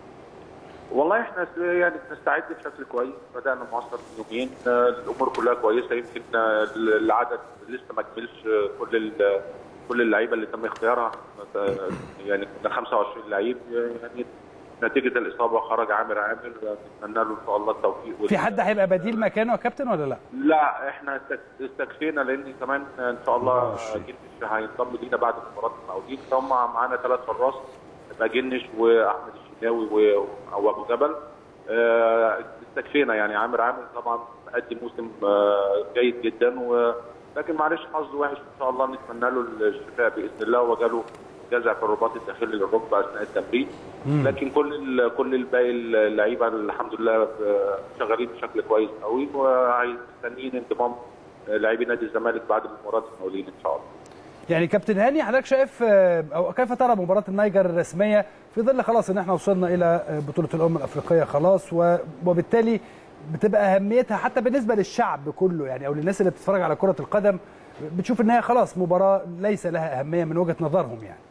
G: والله احنا يعني بنستعد بشكل كويس بدانا معسكر من يومين آه، الامور كلها كويسه يمكن آه، العدد لسه ما كملش آه، كل ال- كل اللعيبه اللي تم اختيارها آه، يعني كنا 25 لعيب آه، يعني نتيجه الاصابه خرج عامر عامر آه، نتمنى له ان شاء الله التوفيق وال-
A: في حد هيبقى بديل مكانه يا كابتن ولا لا؟
G: لا احنا استك- استكفينا لان كمان ان شاء الله جنش هينضم لينا بعد مباراه المقاولين فهم معانا ثلاث حراس يبقى جنش واحمد الشناوي و- وابو جبل اه، استكفينا يعني عامر عامر طبعا مقدم موسم اه، جيد جدا و لكن معلش حظه وحش ان شاء الله نتمنى له الشفاء باذن الله وجاله جزع في الرباط الداخلي للركبه اثناء التمرين لكن كل ال- كل الباقي اللعيبه الحمد لله اه، شغالين بشكل كويس قوي ومستنيين انضمام اه، لاعبي نادي الزمالك بعد مباراه المقاولين ان شاء الله
A: يعني كابتن هاني حضرتك شايف آه، او كيف ترى مباراه النيجر الرسميه في ظل خلاص ان احنا وصلنا الى آه، بطوله الامم الافريقيه خلاص و- وبالتالي بتبقى اهميتها حتى بالنسبه للشعب كله يعني او للناس اللي بتتفرج على كره القدم بتشوف ان هي خلاص مباراه ليس لها اهميه من وجهه نظرهم يعني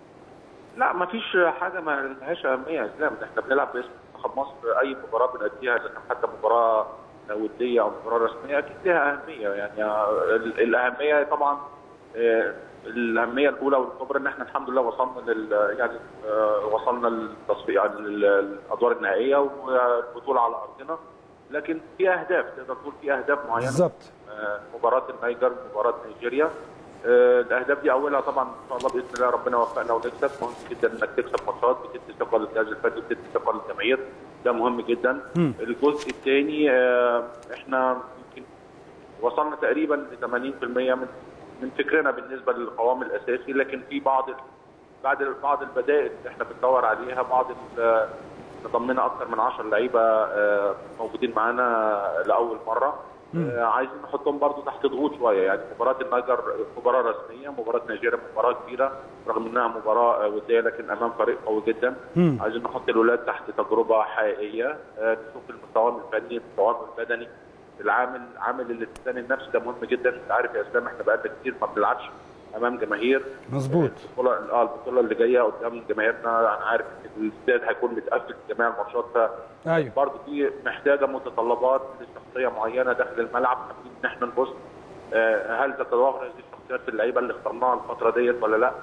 G: لا ما فيش حاجه ما لهاش اهميه يا اسلام ده احنا بنلعب باسم منتخب مصر اي مباراه بنأديها اذا كان حتى مباراه وديه او مباراه رسميه اكيد لها اهميه يعني ال- الاهميه طبعا آه، الاهميه الاولى والكبرى ان احنا الحمد لله وصلنا لل يعني آه، وصلنا للتصفيق يعني للادوار النهائيه والبطوله على ارضنا لكن في اهداف تقدر تقول في اهداف معينه
A: بالظبط
G: آه، مباراه النيجر مباراه نيجيريا آه، الاهداف دي اولها طبعا ان شاء الله باذن الله ربنا يوفقنا ونكسب مهم جدا انك تكسب ماتشات بتدي ثقه للجهاز الفني بتدي ثقه للجماهير ده مهم جدا الجزء الثاني احنا يمكن وصلنا تقريبا ل 80% من من فكرنا بالنسبه للقوام الاساسي لكن في بعض بعض بعض البدائل اللي احنا بندور عليها بعض ال- ضمنا اكثر من 10 لعيبه آه، موجودين معانا لاول مره آه، عايزين نحطهم برضو تحت ضغوط شويه يعني مباراه النيجر مباراه رسميه مباراه نيجيريا مباراه كبيره رغم انها مباراه آه، وديه لكن امام فريق قوي جدا عايزين نحط الاولاد تحت تجربه حقيقيه آه، نشوف المستوى الفني المستوى البدني العامل عامل الاتزان النفسي ده مهم جدا انت عارف يا اسلام احنا بقالنا كتير ما بنلعبش امام جماهير
A: مظبوط
G: البطوله اه البطوله اللي جايه قدام جماهيرنا انا عارف ان الاستاد هيكون متقفل في جميع الماتشات ف
A: ايوه
G: برضه دي محتاجه متطلبات لشخصيه معينه داخل الملعب حابين ان احنا نبص آه، هل تتوافر هذه الشخصيات في اللعيبه اللي اخترناها الفتره ديت ولا لا؟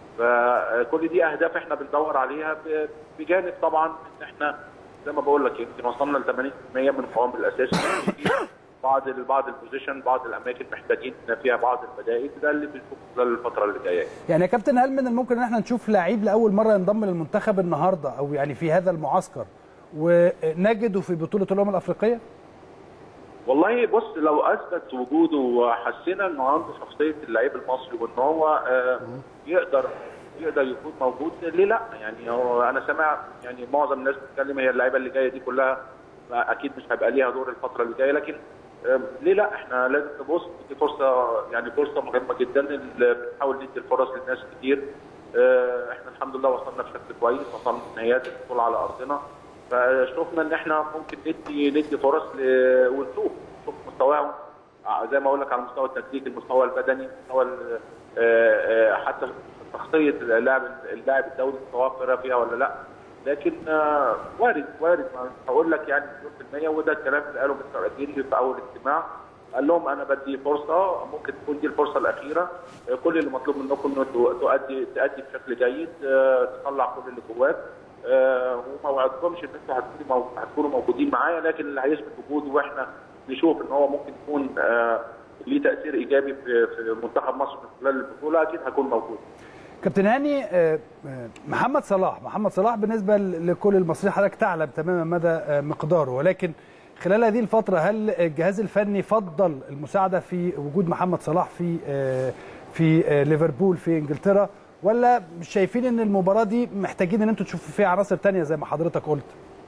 G: فكل دي اهداف احنا بندور عليها ب- بجانب طبعا ان احنا زي ما بقول لك يمكن وصلنا ل 80% من القوام الاساسي في بعض ال- بعض البوزيشن بعض الاماكن محتاجين فيها بعض البدائل ده اللي بنشوفه خلال الفتره اللي جايه
A: يعني يا كابتن هل من الممكن ان احنا نشوف لعيب لاول مره ينضم للمنتخب النهارده او يعني في هذا المعسكر ونجده في بطوله الامم الافريقيه؟
G: والله بص لو اثبت وجوده وحسينا انه عنده شخصيه اللعيب المصري وان هو آه، يقدر يقدر يكون موجود ليه لا يعني هو انا سامع يعني معظم الناس بتتكلم هي اللعيبه اللي جايه دي كلها اكيد مش هيبقى ليها دور الفتره اللي جايه لكن آه، ليه لا احنا لازم نبص دي فرصه يعني فرصه مهمه جدا اللي بنحاول ندي الفرص للناس كتير آه، احنا الحمد لله وصلنا بشكل كويس وصلنا نهايات البطوله على ارضنا فشفنا ان احنا ممكن ندي ندي فرص ل- ونشوف نشوف مستواهم ع- زي ما اقول لك على المستوى التكتيكي المستوى البدني المستوى ال- آه، آه، حتى شخصيه اللاعب اللاعب الدولي متوفره فيها ولا لا لكن آه، وارد وارد ما هقول لك يعني مليون في المية وده الكلام اللي قاله مستر أجيري في أول اجتماع قال لهم أنا بدي فرصة ممكن تكون دي الفرصة الأخيرة آه، كل اللي مطلوب منكم إنه تؤ- تؤدي تأدي بشكل جيد آه، تطلع كل اللي جواك آه، وما وعدكمش إن أنتوا هتكونوا مو- هتكونوا موجودين معايا لكن اللي هيثبت وجوده وإحنا نشوف إن هو ممكن يكون آه، ليه تأثير إيجابي في في منتخب مصر من خلال البطولة أكيد هيكون موجود.
A: كابتن هاني آه، آه، محمد صلاح محمد صلاح بالنسبه ل- لكل المصريين حضرتك تعلم تماما مدى آه، مقداره ولكن خلال هذه الفتره هل الجهاز الفني فضل المساعده في وجود محمد صلاح في آه، في آه، ليفربول في انجلترا ولا مش شايفين ان المباراه دي محتاجين ان انتوا تشوفوا فيها عناصر تانية زي ما حضرتك قلت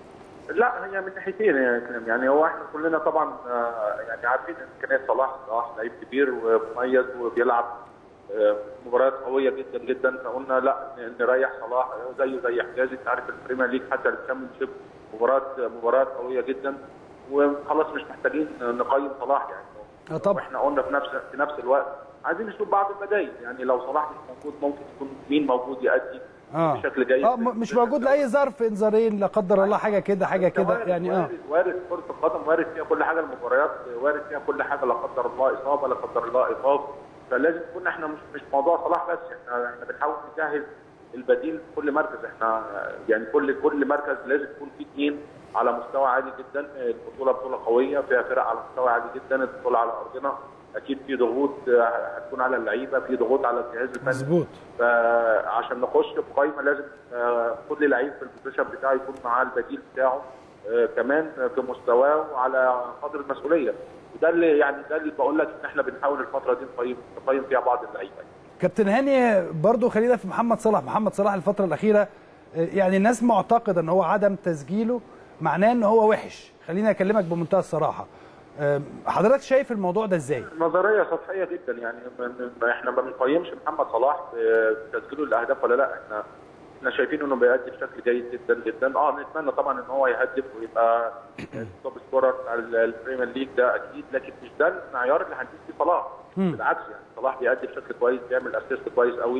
G: لا هي من ناحيتين يا كريم يعني هو احنا كلنا طبعا آه، يعني عارفين امكانيات صلاح صلاح لعيب كبير ومميز وبيلعب آه، مباريات قويه جدا جدا فقلنا لا ن- نريح صلاح زيه زي حجازي انت عارف البريمير ليج حتى الشامبيون شيب مباراه مباراه قويه جدا وخلاص مش محتاجين نقيم صلاح يعني
A: آه طبعا.
G: واحنا قلنا في نفس في نفس الوقت عايزين نشوف بعض البدائل يعني لو صلاح مش موجود ممكن يكون مين موجود يأدي
A: اه
G: بشكل جيد
A: اه م- مش موجود لاي ظرف انذارين لا قدر الله حاجه كده حاجه كده
G: وارد
A: يعني اه
G: وارد وارد كرة القدم وارد فيها كل حاجة المباريات وارد فيها كل حاجة لا قدر الله إصابة لا قدر الله إيقاف فلازم نكون احنا مش مش موضوع صلاح بس احنا احنا بنحاول نجهز البديل في كل مركز احنا يعني كل كل مركز لازم يكون فيه اثنين على مستوى عالي جدا البطولة بطولة قوية فيها فرق على مستوى عالي جدا البطولة على أرضنا أكيد في ضغوط آه، هتكون على اللعيبة في ضغوط على الجهاز الفني
A: مظبوط
G: فعشان نخش بقائمه لازم آه، كل لعيب في البوزيشن بتاعه يكون معاه البديل بتاعه آه، كمان في مستواه وعلى قدر المسؤوليه وده اللي يعني ده اللي بقول لك ان احنا بنحاول الفتره دي نقيم نقيم فيها بعض اللعيبه
A: كابتن هاني برضو خلينا في محمد صلاح محمد صلاح الفترة الأخيرة آه، يعني الناس معتقدة ان هو عدم تسجيله معناه ان هو وحش خليني اكلمك بمنتهى الصراحة آه، حضرتك شايف الموضوع ده ازاي
G: نظريه سطحيه جدا يعني من من- احنا ما بنقيمش محمد صلاح بتسجيله الاهداف ولا لا احنا احنا شايفين انه بيأدي بشكل جيد جدا جدا اه نتمنى طبعا ان هو يهدف ويبقى توب سكورر بتاع ال- البريمير ليج ده اكيد لكن مش ده المعيار اللي هنقيس فيه صلاح بالعكس يعني صلاح بيأدي بشكل كويس بيعمل اسيست كويس قوي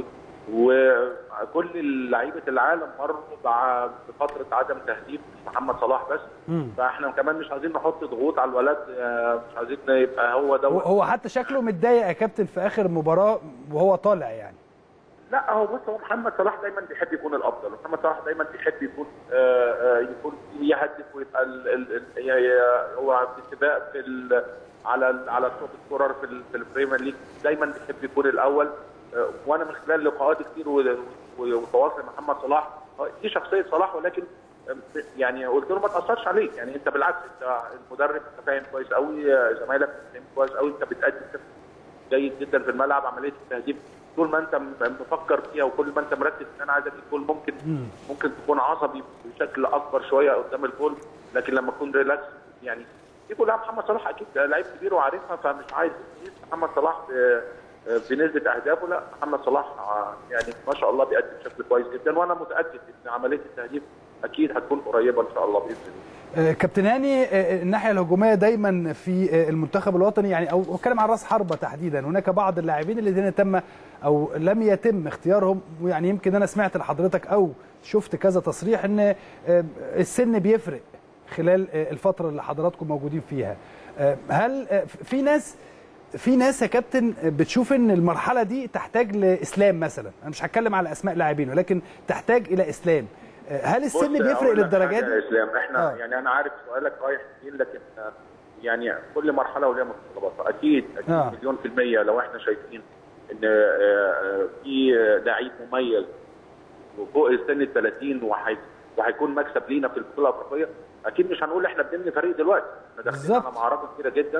G: وكل لعيبه العالم مروا بع- بفتره عدم تهديف مش محمد صلاح بس فاحنا كمان مش عايزين نحط ضغوط على الولد آه، مش عايزين يبقى هو
A: هو-
G: دوت
A: هو حتى شكله متضايق يا كابتن في اخر مباراة وهو طالع يعني
G: لا هو بص هو محمد صلاح دايما بيحب يكون الافضل محمد صلاح دايما بيحب يكون آه، آه، يكون يهدف ويبقى ال ال ال ي- هو في سباق في ال على ال على التوب سكورر في ال- في البريمير ليج دايما بيحب يكون الاول آه، وانا من خلال لقاءات كتير و- و- وتواصل مع محمد صلاح آه، دي شخصيه صلاح ولكن آه، يعني قلت له ما تاثرش عليك يعني انت بالعكس انت المدرب انت فاهم كويس قوي آه، زمايلك فاهم كويس قوي انت بتأدي جيد جدا في الملعب عمليه التهديف طول ما انت م- مفكر فيها وكل ما انت مركز ان انا عايز اجيب جول ممكن ممكن تكون عصبي بشكل اكبر شويه قدام الجول لكن لما تكون ريلاكس يعني دي كلها محمد صلاح اكيد ده لعيب كبير وعارفها فمش عايز يقيس محمد صلاح ب- بنسبه اهدافه لا محمد صلاح آه، يعني ما شاء الله بيأدي بشكل كويس جدا وانا متاكد ان عمليه التهديف اكيد هتكون قريبه ان شاء الله باذن الله
A: آه، كابتن هاني آه، الناحيه الهجوميه دايما في آه، المنتخب الوطني يعني او اتكلم عن راس حربه تحديدا هناك بعض اللاعبين الذين تم او لم يتم اختيارهم ويعني يمكن انا سمعت لحضرتك او شفت كذا تصريح ان آه، السن بيفرق خلال آه، الفتره اللي حضراتكم موجودين فيها آه، هل آه، في ناس في ناس يا كابتن بتشوف ان المرحله دي تحتاج لاسلام مثلا انا مش هتكلم على اسماء لاعبين ولكن تحتاج الى اسلام آه، هل السن
G: بص،
A: بيفرق
G: أقول لك
A: للدرجات
G: حاجة يا
A: دي
G: اسلام احنا
A: آه.
G: آه. يعني انا عارف سؤالك رايح فين لكن آه، يعني كل مرحله وليها متطلباتها اكيد اكيد
A: آه.
G: آه. مليون في الميه لو احنا شايفين ان آه، آه، في آه، لعيب مميز وفوق السن ال 30 وحي وهيكون مكسب لينا في البطوله الافريقيه اكيد مش هنقول احنا بنبني فريق دلوقتي احنا داخلين
A: بالظبط.
G: على معركه كبيره جدا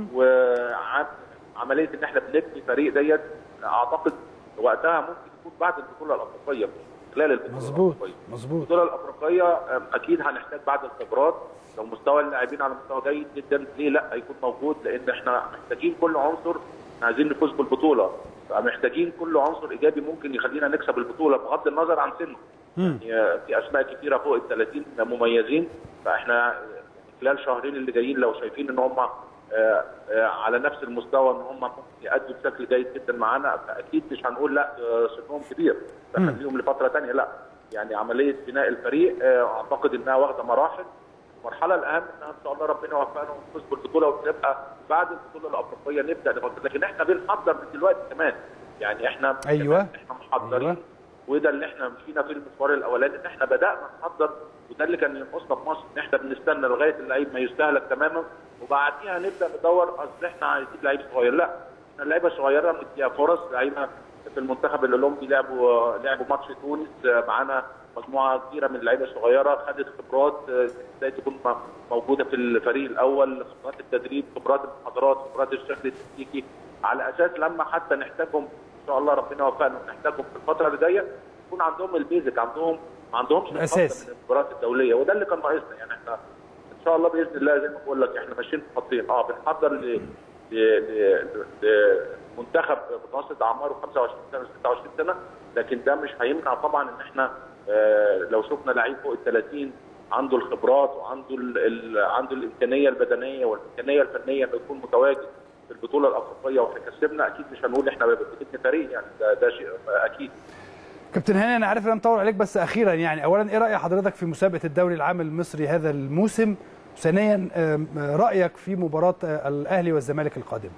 G: وعمليه ان احنا بنبني فريق ديت اعتقد وقتها ممكن يكون بعد البطوله الافريقيه مش خلال البطوله
A: مظبوط
G: الافريقيه
A: مظبوط
G: البطوله الافريقيه أم، اكيد هنحتاج بعد الخبرات لو مستوى اللاعبين على مستوى جيد جدا ليه لا هيكون موجود لان احنا محتاجين كل عنصر إحنا عايزين نفوز بالبطوله فمحتاجين كل عنصر ايجابي ممكن يخلينا نكسب البطوله بغض النظر عن سنه يعني في اسماء كثيره فوق ال 30 مميزين فاحنا خلال شهرين اللي جايين لو شايفين ان هم آه، آه، على نفس المستوى ان هم ممكن يأدوا بشكل جيد جدا معانا فاكيد مش هنقول لا آه، سنهم كبير فخليهم لفتره ثانيه لا يعني عمليه بناء الفريق آه، اعتقد انها واخده مراحل المرحله الاهم انها ان شاء الله ربنا يوفقنا ونفوز بالبطوله وتبقى بعد البطوله الافريقيه نبدا نفكر لكن احنا بنحضر من دلوقتي كمان يعني احنا
A: أيوة.
G: احنا محضرين
A: أيوة.
G: وده اللي احنا مشينا في المشوار الاولاني ان احنا بدانا نحضر وده اللي كان ينقصنا في مصر ان احنا بنستنى لغايه اللعيب ما يستهلك تماما وبعديها نبدا ندور اصل احنا عايزين لعيب صغير لا احنا اللعيبه الصغيره مديها فرص لعيبه في المنتخب الاولمبي لعبوا لعبوا ماتش تونس آه، معانا مجموعه كبيره من اللعيبه الصغيره خدت خبرات آه، ازاي تكون م- موجوده في الفريق الاول خبرات التدريب خبرات المحاضرات خبرات الشكل التكتيكي على اساس لما حتى نحتاجهم ان شاء الله ربنا يوفقنا ونحتاجهم في الفتره اللي جايه يكون عندهم البيزك عندهم ما عندهمش
A: الأساس.
G: الخطة من المباريات الدوليه وده اللي كان ناقصنا يعني احنا ان شاء الله باذن الله زي ما بقول لك احنا ماشيين في خطين اه بنحضر ل ل- ل- لمنتخب متوسط اعماره 25 سنه 26 سنه لكن ده مش هيمنع طبعا ان احنا آه، لو شفنا لعيب فوق ال 30 عنده الخبرات وعنده ال ال عنده الامكانيه البدنيه والامكانيه الفنيه انه يكون متواجد في البطوله الافريقيه وهيكسبنا اكيد مش هنقول احنا بنبني فريق يعني ده, ده شيء اكيد
A: كابتن هاني انا عارف ان انا مطول عليك بس اخيرا يعني اولا ايه راي حضرتك في مسابقه الدوري العام المصري هذا الموسم ثانيا آم، رايك في مباراه آه، الاهلي والزمالك القادمه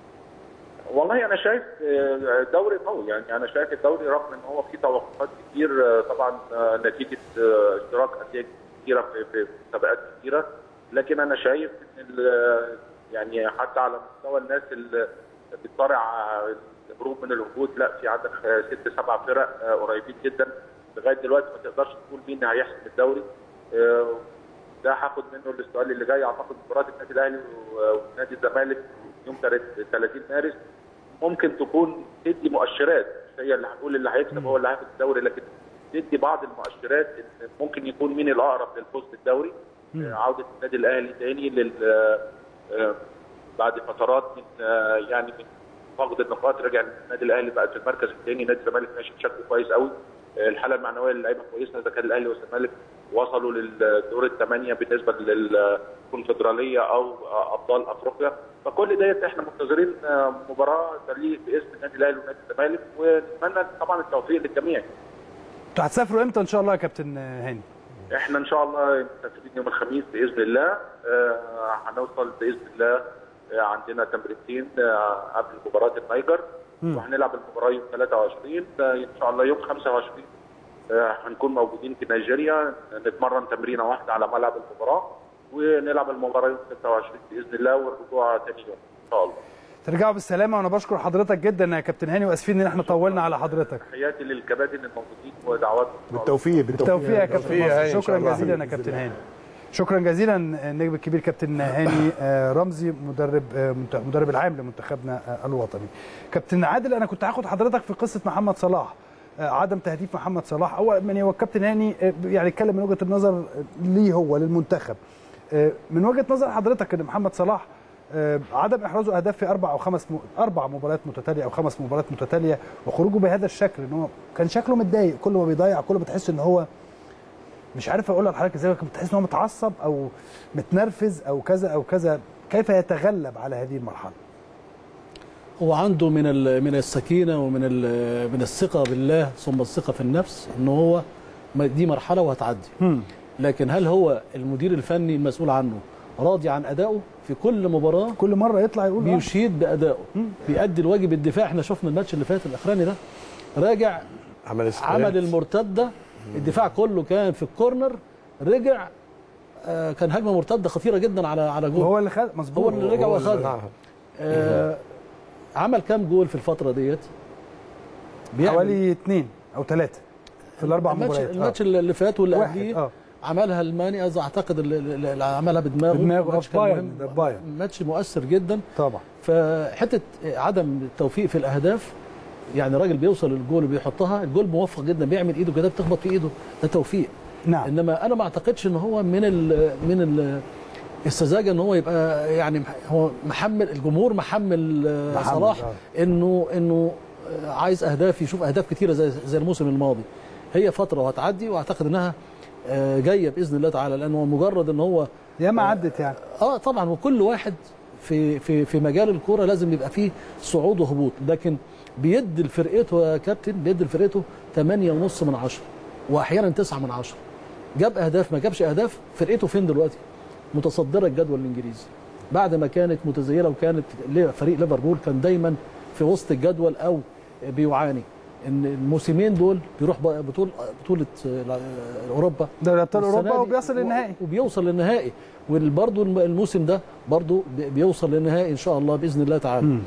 G: والله انا شايف آه، دوري قوي يعني انا شايف الدوري رغم ان هو فيه توقفات كتير آه، طبعا آه، نتيجه آه، اشتراك انديه كتيره في في مسابقات كتيره لكن انا شايف ان ال- يعني حتى على مستوى الناس اللي بتصارع آه، الهروب من الهبوط لا في عندك آه، ست سبع فرق آه، قريبين جدا لغايه دلوقتي ما تقدرش تقول مين هيحسم الدوري آه، ده هاخد منه السؤال اللي جاي اعتقد مباراه النادي الاهلي و- ونادي الزمالك يوم 30 مارس ممكن تكون تدي مؤشرات مش هي اللي هنقول اللي هيكسب هو اللي هياخد الدوري لكن تدي بعض المؤشرات ان ممكن يكون مين الاقرب للفوز بالدوري آه، عوده النادي الاهلي تاني لل آه، بعد فترات من آه، يعني من فقد النقاط رجع النادي الاهلي بقى في المركز الثاني نادي الزمالك ماشي بشكل كويس قوي آه، الحاله المعنويه للعيبه كويسه اذا كان الاهلي والزمالك وصلوا للدور الثمانيه بالنسبه للكونفدراليه او آه، ابطال افريقيا فكل ديت احنا منتظرين آه، مباراه تليق باسم النادي الاهلي ونادي الزمالك ونتمنى طبعا التوفيق للجميع
A: انتوا هتسافروا امتى ان شاء الله يا كابتن آه، هاني
G: احنا ان شاء الله مسافرين يوم الخميس باذن الله آه، هنوصل باذن الله آه، عندنا تمرينتين آه، قبل مباراه النيجر وهنلعب المباراه يوم 23 آه، ان شاء الله يوم 25 آه، هنكون موجودين في نيجيريا نتمرن تمرينه واحده على ملعب المباراه ونلعب المباراه يوم 26 باذن الله والرجوع ثاني يوم ان شاء الله
A: ترجعوا بالسلامه وانا بشكر حضرتك جدا يا كابتن هاني واسفين ان احنا طولنا على حضرتك
G: تحياتي للكباتن الموجودين ودعواتكم إن شاء الله.
E: بالتوفيق
A: بالتوفيق يا كابتن
D: بالتوفيق يا
A: مصر.
D: هاني إن
A: شكرا
D: شاء الله.
A: جزيلا يا كابتن هاني شكرا جزيلا النجم الكبير كابتن هاني آه، رمزي مدرب آه، منت- مدرب العام لمنتخبنا آه، الوطني كابتن عادل انا كنت هاخد حضرتك في قصه محمد صلاح آه، عدم تهديف محمد صلاح اول يعني هو الكابتن هاني آه، يعني اتكلم من وجهه النظر ليه هو للمنتخب آه، من وجهه نظر حضرتك ان محمد صلاح آه، عدم احرازه اهداف في اربع او خمس م... اربع مباريات متتاليه او خمس مباريات متتاليه وخروجه بهذا الشكل ان هو كان شكله متضايق كل ما بيضيع كل ما بتحس ان هو مش عارف اقولها لحضرتك ازاي لكن بتحس ان هو متعصب او متنرفز او كذا او كذا كيف يتغلب على هذه المرحله
C: هو عنده من ال- من السكينه ومن ال- من الثقه بالله ثم الثقه في النفس ان هو ما- دي مرحله وهتعدي لكن هل هو المدير الفني المسؤول عنه راضي عن ادائه في كل مباراه
A: كل مره يطلع يقول آه.
C: بيشيد بادائه بيأدي الواجب الدفاع احنا شفنا الماتش اللي فات الاخراني ده راجع
D: عمل
C: عمل المرتده الدفاع كله كان في الكورنر رجع آه كان هجمه مرتده خطيره جدا على على جول
A: وهو اللي خد مظبوط
C: هو اللي رجع
D: هو
C: واخدها
D: اللي-
C: آه عمل كام جول في الفتره ديت بيعمل
A: حوالي اثنين او ثلاثه في الاربع
C: الماتش
A: مباريات
C: الماتش
A: آه.
C: اللي فات واللي
A: واحد،
C: قبليه
A: آه.
C: عملها الماني أز- اعتقد اللي- اللي اللي عملها بدماغه
A: بدماغه،
C: ماتش
A: آه،
C: كان
A: بايرن،
C: مهم.
A: ده بايرن.
C: ماتش مؤثر جدا
A: طبعا
C: فحته عدم التوفيق في الاهداف يعني راجل بيوصل للجول وبيحطها الجول موفق جدا بيعمل ايده كده بتخبط في ايده ده توفيق
A: نعم
C: انما انا ما اعتقدش ان هو من ال من ال السذاجه ان هو يبقى يعني مح- هو محمل الجمهور محمل آه،
A: محمل،
C: صلاح
A: آه.
C: انه انه آه، عايز اهداف يشوف اهداف كتيره زي زي الموسم الماضي هي فتره وهتعدي واعتقد انها آه، جايه باذن الله تعالى لانه مجرد ان هو
A: ياما عدت يعني
C: اه طبعا وكل واحد في في في مجال الكوره لازم يبقى فيه صعود وهبوط لكن بيدي لفرقته يا كابتن بيدي لفرقته 8 ونص من 10 واحيانا 9 من 10 جاب اهداف ما جابش اهداف فرقته فين دلوقتي متصدره الجدول الانجليزي بعد ما كانت متزيله وكانت ليه- فريق ليفربول كان دايما في وسط الجدول او بيعاني ان الموسمين دول بيروح بقى بطول بطوله آه، اوروبا
A: دوري ابطال
C: السنة
A: اوروبا
C: دي
A: وبيصل للنهائي
C: وبيوصل للنهائي وبرضه الموسم ده برضه بي- بيوصل للنهائي ان شاء الله باذن الله تعالى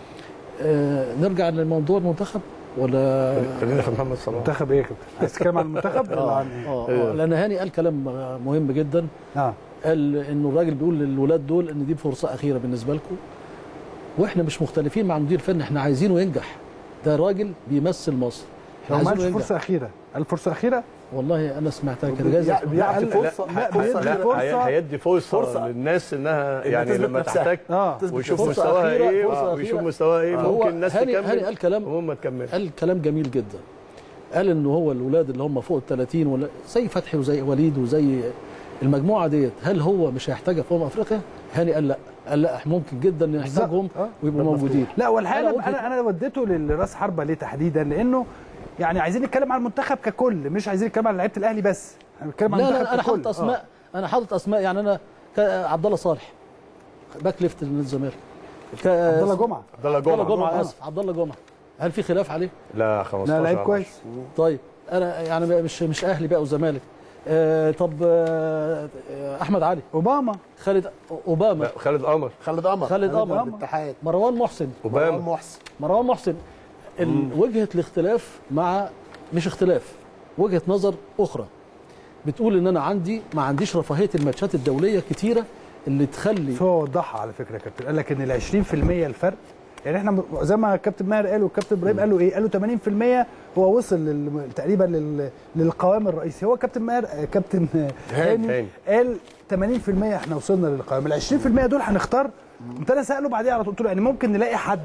C: آه نرجع للموضوع المنتخب ولا
D: خلينا في محمد صلاح
A: منتخب ايه يا كابتن عايز تتكلم عن المنتخب ولا عن ايه
C: اه آه، لان هاني قال كلام آه، مهم جدا
A: اه
C: قال انه الراجل بيقول للولاد دول ان دي فرصه اخيره بالنسبه لكم واحنا مش مختلفين مع المدير الفني احنا عايزينه ينجح ده راجل بيمثل مصر
A: لو
C: احنا
A: ما
C: عايزينه
A: عادش
C: ينجح
A: فرصه اخيره هل فرصه اخيره
C: والله انا سمعتها كده جايز
E: بيع- بيعطي
A: لا،
E: فرصه
A: لا،
E: فرصه
A: بيدي
D: لا
A: فرصة.
D: هي- هيدي فرصه,
E: فرصة.
D: للناس انها
E: إنها
D: يعني
E: تثبت
D: لما
E: نفسها.
D: تحتاج
A: اه
D: ويشوف
C: فرصة
D: مستواها
C: أخيرة،
D: ايه
C: فرصة
D: ويشوف
C: أخيرة.
D: مستواها ايه
C: فهو
D: ممكن الناس
C: هاني-
D: تكمل
C: هاني قال كلام-
D: وهم ما تكمل
C: قال كلام جميل جدا قال ان هو الولاد اللي هم فوق ال 30 ولا زي فتحي وزي وليد وزي المجموعه ديت هل هو مش هيحتاجها في امم افريقيا؟ هاني قال لا قال لا ممكن جدا نحتاجهم
A: آه.
C: ويبقوا موجودين
A: لا والحقيقه
C: أنا
A: انا
C: قلت-
A: انا, أنا وديته لراس حربه ليه تحديدا لانه يعني عايزين نتكلم عن المنتخب ككل مش عايزين نتكلم عن لعيبه الاهلي بس احنا بنتكلم عن
C: لا
A: المنتخب
C: لا انا
A: ككل.
C: حاطط اسماء انا حاطط اسماء يعني انا ك- عبد الله صالح باك ليفت لنادي الزمالك ك-
A: آه. عبد الله جمعه
D: عبد الله
C: عبد الله
D: جمعه
C: جمعه اسف عبد الله جمعه هل في خلاف عليه؟
D: لا 15
A: لا لعيب
D: على
A: كويس
C: طيب انا يعني مش مش اهلي بقى وزمالك آه طب آه آه، احمد علي
A: اوباما
C: خالد اوباما
D: لا خالد قمر
E: خالد قمر
C: خالد قمر.
E: الاتحاد
C: مروان محسن
E: مروان
D: اوباما
E: محسن
C: مروان محسن ال- وجهه الاختلاف مع مش اختلاف وجهه نظر اخرى بتقول ان انا عندي ما عنديش رفاهيه الماتشات الدوليه كتيره اللي تخلي
A: بس هو وضحها على فكره يا كابتن قال لك ان ال 20% الفرق يعني احنا م- زي ما الكابتن ماهر قال والكابتن ابراهيم قالوا ايه؟ قالوا 80% هو وصل لل... تقريبا لل... للقوام الرئيسي هو كابتن ماهر آه، كابتن آه، هاني
D: هاني.
A: قال 80% احنا وصلنا للقوام ال 20% دول هنختار قمت انا ساله بعديها على طول قلت له يعني ممكن نلاقي حد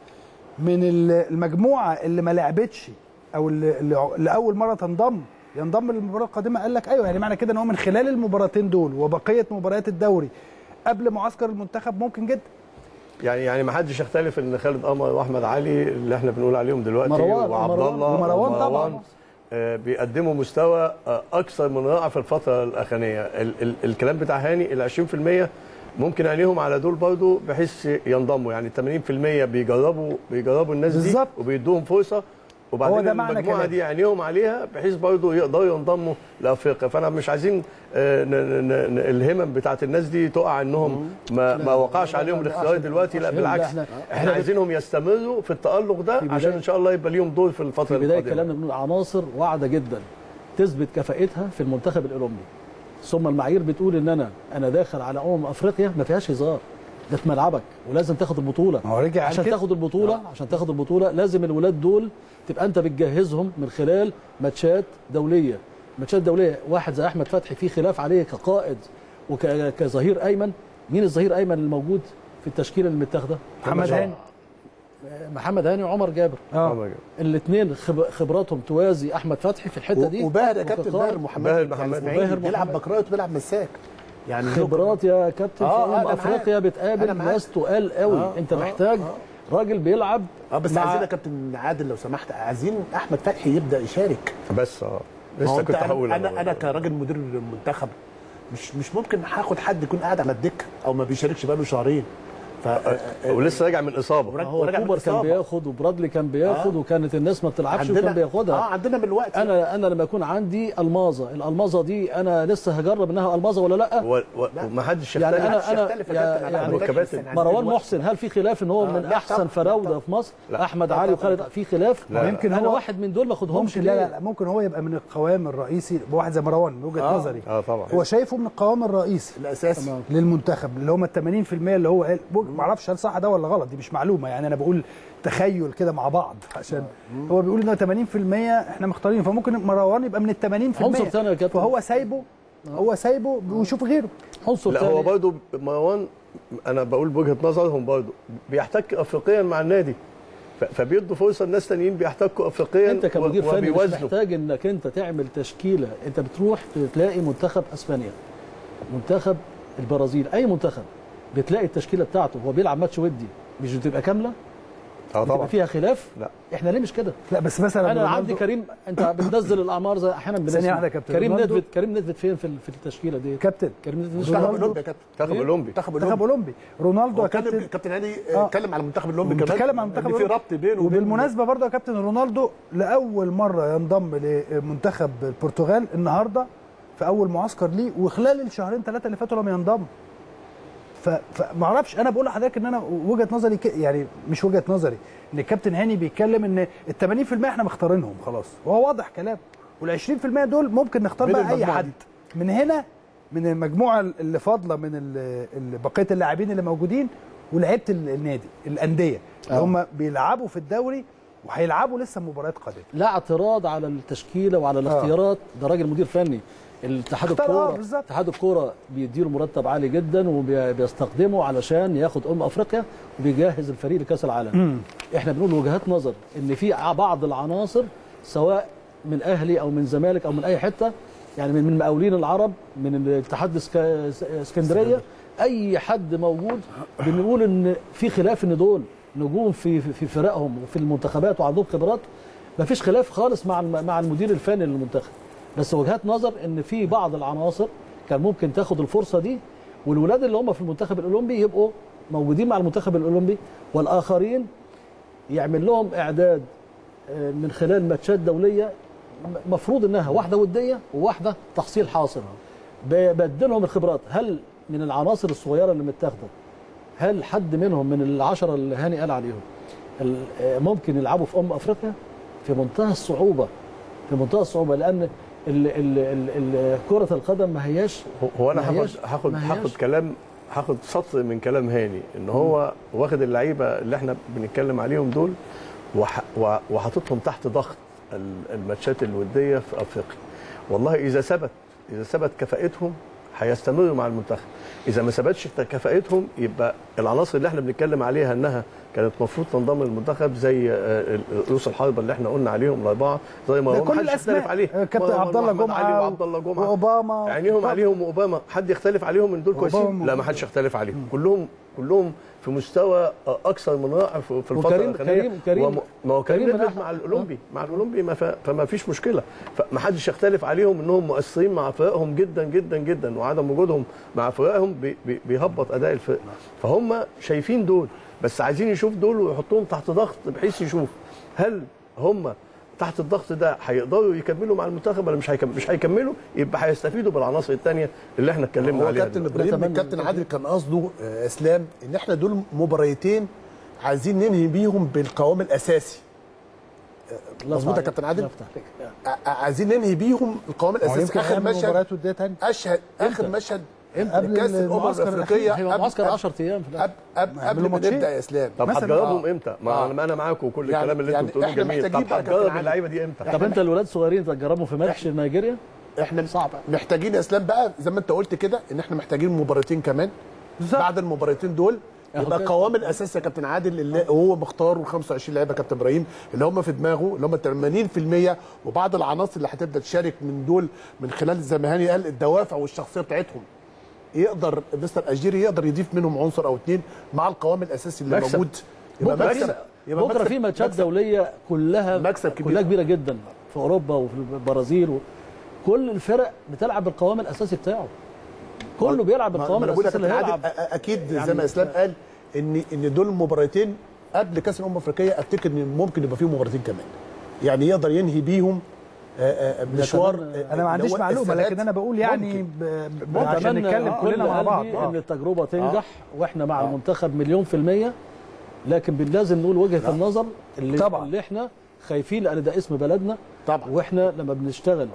A: من ال- المجموعه اللي ما لعبتش او اللي, اللي ع- لاول مره تنضم ينضم للمباراه القادمه قال لك ايوه يعني معنى كده ان هو من خلال المباراتين دول وبقيه مباريات الدوري قبل معسكر المنتخب ممكن جدا
D: يعني يعني ما حدش يختلف ان خالد قمر واحمد علي اللي احنا بنقول عليهم دلوقتي
C: مروان،
D: وعبد
C: ومروان.
D: الله
A: ومروان طبعا.
D: آه، بيقدموا مستوى آه، اكثر من رائع في الفتره الاخرانيه ال ال الكلام بتاع هاني ال 20% ممكن عينيهم على دول برضه بحيث ينضموا يعني 80% بيجربوا بيجربوا الناس دي
A: بالظبط.
D: وبيدوهم فرصه وبعدين
A: ده معنى
D: المجموعه
A: كلامي.
D: دي عينيهم عليها بحيث برضه يقدروا ينضموا لافريقيا فانا مش عايزين آه، ن- ن- ن- الهمم بتاعت الناس دي تقع انهم ما, ما وقعش
C: لا،
D: عليهم
C: لا، لا،
D: الاختيار
C: عشان-
D: دلوقتي لا
C: عشان-
D: بالعكس
C: لا، إحنا-
D: احنا عايزينهم يستمروا في التالق ده
C: في
D: عشان
C: بداية-
D: ان شاء الله يبقى ليهم دور في الفتره
C: في بدايه
D: القادمه
C: كلامنا بنقول عناصر واعده جدا تثبت كفاءتها في المنتخب الاولمبي ثم المعايير بتقول ان انا انا داخل على امم افريقيا ما فيهاش هزار ده في ملعبك ولازم تاخد البطوله
A: ما هو رجع قال
C: عشان
A: كده.
C: تاخد البطوله عشان تاخد البطوله لازم الولاد دول تبقى انت بتجهزهم من خلال ماتشات دوليه ماتشات دوليه واحد زي احمد فتحي في خلاف عليه كقائد وكظهير ايمن مين الظهير ايمن الموجود في التشكيله اللي متاخده
A: محمد هاني
C: محمد هاني وعمر جابر
A: اه
C: الاثنين خبراتهم توازي احمد فتحي في الحته دي
E: وباهر يا كابتن
C: وكقائد.
E: باهر محمد
D: باهر
E: يعني
D: محمد.
E: إسماعيل
C: باهر
E: بيلعب
C: محمد.
E: بكرايه وبيلعب مساك يعني
C: خبرات يا كابتن
E: آه،
C: في
E: أنا
C: امم
E: معاك.
C: افريقيا
E: أنا
C: بتقابل
E: معاك.
C: ناس تقال قوي
E: آه،
C: انت
E: آه،
C: محتاج راجل بيلعب
E: اه بس
C: مع-
E: عايزين يا كابتن عادل لو سمحت عايزين احمد فتحي يبدا يشارك
D: بس اه
E: ما هو
D: لسه
E: أنت
D: كنت
E: أنا-
D: هقول
E: انا انا كراجل مدير المنتخب مش مش ممكن هاخد حد يكون قاعد على الدكه او ما بيشاركش بقاله شهرين ف
D: ولسه راجع من اصابه
E: ورجع-
C: هو
E: ورجع من
C: كوبر كان
E: الإصابة.
C: بياخد وبرادلي كان بياخد
E: آه.
C: وكانت الناس ما بتلعبش وكان
E: اه
C: بياخدها
E: عندنا من الوقت
C: انا انا لما يكون عندي الماظه الالماظه دي انا لسه هجرب انها الماظه ولا لا
D: و- و- ومحدش
C: يعني
D: يختلف
C: انا انا
E: يختلف يا
C: يا-
E: كابتن على
C: يعني
E: المدرب
D: كباتن.
E: السنة.
C: مروان
E: دلوقتي.
C: محسن هل في خلاف ان هو
E: آه،
C: من
E: لا
C: احسن
E: طبعاً،
C: فراوده
E: لا
C: في مصر
D: لا.
C: احمد
E: لا
C: علي
E: طبعاً.
C: وخالد في خلاف
D: لا، لا.
A: يمكن
C: انا
A: هو
C: واحد من دول ما اخدهمش
A: ممكن لا لا
C: ليه
A: لا ممكن هو يبقى من القوام الرئيسي بواحد زي مروان من وجهه
E: آه.
A: نظري
D: اه طبعا
A: هو شايفه من القوام الرئيسي
E: الاساسي
C: تمام.
A: للمنتخب اللي هم ال 80% اللي هو قال ما اعرفش هل صح ده ولا غلط دي مش معلومه يعني انا بقول تخيل كده مع بعض عشان هو بيقول ان هو 80% احنا مختارين فممكن مروان يبقى من ال 80%
C: عنصر تاني يا كابتن.
A: فهو سايبه هو سايبه ويشوف غيره
C: عنصر
D: لا هو
C: تاني
D: برضه مروان انا بقول بوجهه نظرهم برضه بيحتك افريقيا مع النادي ف- فبيدوا فرصه الناس تانيين بيحتكوا افريقيا
C: انت كمدير
D: و-
C: فني مش
D: وبيوازنوا
C: محتاج انك انت تعمل تشكيله انت بتروح تلاقي منتخب اسبانيا منتخب البرازيل اي منتخب بتلاقي التشكيله بتاعته هو بيلعب ماتش ودي مش بتبقى كامله
D: اه
C: بتبقى
D: طبعا
C: فيها خلاف
D: لا.
C: احنا ليه مش كده
A: لا بس مثلا
C: انا
A: رونالدو-
C: عندي كريم انت بتنزل الاعمار زي احيانا
A: ثانية
C: بنسمع
A: واحدة يا كابتن.
C: كريم
A: رونالدو-
C: نيدفيد كريم نيدفيد فين في ال- في التشكيله دي
A: كابتن
C: كريم نيدفيد مش
E: منتخب
A: رونالدو.
E: اولمبي يا كابتن
D: منتخب
C: إيه؟
D: اولمبي
E: منتخب
A: منتخب
E: اولمبي
A: اولمبي رونالدو يا
E: هو كان
A: كابتن
E: كابتن هاني
A: آه.
E: اتكلم على المنتخب الاولمبي كمان
A: بتتكلم عن المنتخب
E: إن في
A: الأولمبي.
E: ربط بينه وبين
A: وبالمناسبه برضه يا كابتن رونالدو لاول مره ينضم لمنتخب البرتغال النهارده في اول معسكر ليه وخلال الشهرين ثلاثه اللي فاتوا لم ينضم ف- فما اعرفش انا بقول لحضرتك ان انا وجهه نظري ك... يعني مش وجهه نظري ان الكابتن هاني بيتكلم ان ال 80% احنا مختارينهم خلاص وهو واضح كلام وال 20% دول ممكن نختار
E: من
A: بقى اي
E: المجموعة
A: حد
E: دي.
A: من هنا من المجموعه اللي فاضله من ال- ال- بقيه اللاعبين اللي موجودين ولعيبه ال- النادي الانديه اللي
C: آه.
A: هم بيلعبوا في الدوري وهيلعبوا لسه مباريات قادمه
C: لا اعتراض على التشكيله وعلى الاختيارات ده راجل مدير فني الاتحاد
A: اختار- آه،
C: الكوره
A: بالظبط.
C: اتحاد الكوره بيديله مرتب عالي جدا وبيستخدمه علشان ياخد ام افريقيا وبيجهز الفريق لكاس العالم احنا بنقول وجهات نظر ان في بعض العناصر سواء من اهلي او من زمالك او من اي حته يعني من من مقاولين العرب من الاتحاد اسك- اسكندريه اي حد موجود بنقول ان في خلاف ان دول نجوم في في في فرقهم وفي المنتخبات وعندهم خبرات ما فيش خلاف خالص مع الم- مع المدير الفني للمنتخب بس وجهات نظر ان في بعض العناصر كان ممكن تاخد الفرصه دي والولاد اللي هم في المنتخب الاولمبي يبقوا موجودين مع المنتخب الاولمبي والاخرين يعمل لهم اعداد آه، من خلال ماتشات دوليه م- مفروض انها واحده وديه وواحده تحصيل حاصل ب- بدلهم الخبرات هل من العناصر الصغيره اللي متاخده هل حد منهم من العشره اللي هاني قال عليهم ال- آه، ممكن يلعبوا في ام افريقيا في منتهى الصعوبه في منتهى الصعوبه لان ال- ال- ال- ال- كره القدم ما هياش
D: هو- هو انا
C: ما
D: هاخد
C: هياش-
D: هاخد
C: ما هياش-
D: هاخد كلام هاخد سطر من كلام هاني ان هو واخد اللعيبه اللي احنا بنتكلم عليهم دول وح- و- وحاططهم تحت ضغط ال- الماتشات الوديه في افريقيا والله اذا ثبت اذا ثبت كفاءتهم هيستمروا مع المنتخب اذا ما ثبتش كفاءتهم يبقى العناصر اللي احنا بنتكلم عليها انها كانت المفروض تنضم للمنتخب زي آه، رؤوس الحربه اللي احنا قلنا عليهم الاربعه زي ما
A: ده
D: هو
A: كل
D: محدش يختلف
A: الاسماء
D: عليه
A: آه، كابتن
D: مروان
A: عبد الله
D: وأحمد
A: جمعه
D: علي وعبد الله جمعه
A: واوباما
D: عينيهم
A: طب-
D: عليهم واوباما حد يختلف عليهم ان دول كويسين
A: أوباما.
D: لا ما حدش يختلف عليهم كلهم كلهم في مستوى اكثر من رائع في في الفتره
C: وكريم-
D: الاخرانيه
C: كريم- كريم-
D: وم- ما هو كريم
C: كريم من
D: نيدفيد
C: أح-
D: مع الاولمبي مع الاولمبي ما ف- فما فيش مشكله فما حدش يختلف عليهم انهم مؤثرين مع فرقهم جدا جدا جدا وعدم وجودهم مع فرقهم بي- بي- بيهبط اداء الفرق فهم شايفين دول بس عايزين يشوف دول ويحطوهم تحت ضغط بحيث يشوف هل هم تحت الضغط ده هيقدروا يكملوا مع المنتخب ولا مش هيكملوا مش هيكملوا يبقى هيستفيدوا بالعناصر الثانيه اللي احنا اتكلمنا
E: هو
D: عليها
E: كابتن
D: دلوقتي.
E: ابراهيم
C: نتمنى
E: الكابتن
C: إن-
E: عادل كان قصده آه، اسلام ان احنا دول مباريتين عايزين ننهي بيهم بالقوام الاساسي
C: الله
E: مظبوط يا
C: يفتح
E: كابتن
C: عليك.
E: عادل؟
C: الله يفتح عليك.
E: ع- عايزين ننهي بيهم القوام
A: هو
E: الاساسي
A: يمكن
E: اخر
A: هيعمل
E: مشهد
A: مباريات وديه تاني
E: اشهد اخر مشهد
A: قبل
E: كاس الامم
A: المعسكر
E: الافريقيه
C: هيبقى
E: قبل-
C: معسكر
E: قبل-
C: 10 ايام في الآخر.
E: قبل قبل
A: هيعملوا
E: قبل ما
A: ماتشين.
E: نبدا يا اسلام
D: طب
A: مثلاً.
D: هتجربهم
E: آه.
D: امتى؟ ما
E: آه.
D: انا انا معاكم وكل
E: يعني-
D: الكلام اللي
E: يعني
D: انتوا بتقولوه
E: إحنا
D: جميل
E: محتاجين
D: طب
E: بقى كابتن
D: هتجرب
E: عادل.
D: اللعيبه دي امتى؟
C: طب انت الولاد الصغيرين تجربهم في ماتش نيجيريا
E: احنا
C: صعب
E: محتاجين يا اسلام بقى زي ما انت قلت كده ان احنا محتاجين مباراتين كمان بعد المباراتين دول
C: أهو
E: يبقى
C: كده.
E: القوام الاساسي يا كابتن عادل اللي هو مختار 25 لعيبه كابتن ابراهيم اللي هم في دماغه اللي هم 80% وبعض العناصر اللي هتبدا تشارك من دول من خلال زي ما هاني قال الدوافع والشخصيه بتاعتهم يقدر مستر اجيري يقدر يضيف منهم عنصر او اثنين مع القوام الاساسي اللي
D: مكسب.
E: موجود يبقى
C: بكره
E: مكسب
C: في
E: يبقى
C: بكره
E: مكسب-
C: في ماتشات
E: مكسب.
C: دوليه كلها
E: مكسب كبير.
C: كلها كبيره جدا في اوروبا وفي البرازيل و... كل الفرق بتلعب بالقوام الاساسي بتاعه كله بيلعب
E: ما-
C: بالقوام
E: ما أنا بقول لك
C: الاساسي اللي
E: يا كابتن
C: هيلعب
E: عادل، أ- اكيد زي
C: يعني
E: ما اسلام قال ان ان دول مباراتين قبل كاس الامم الافريقيه افتكر ان ممكن يبقى فيهم مباراتين كمان يعني يقدر ينهي بيهم آه، آه، مشوار آه،
A: انا ما عنديش
E: اللي هو
A: معلومه
E: الثبات.
A: لكن انا بقول يعني
E: ممكن.
A: ب... ب... عشان
C: أتمنى
A: نتكلم
C: كل
A: كلنا مع بعض
C: قلبي
A: آه.
C: ان التجربه تنجح واحنا مع
E: آه.
C: المنتخب مليون في الميه لكن لازم نقول وجهه النظر اللي
A: طبعا.
C: اللي احنا خايفين لان ده اسم بلدنا
E: طبعا
C: واحنا لما بنشتغل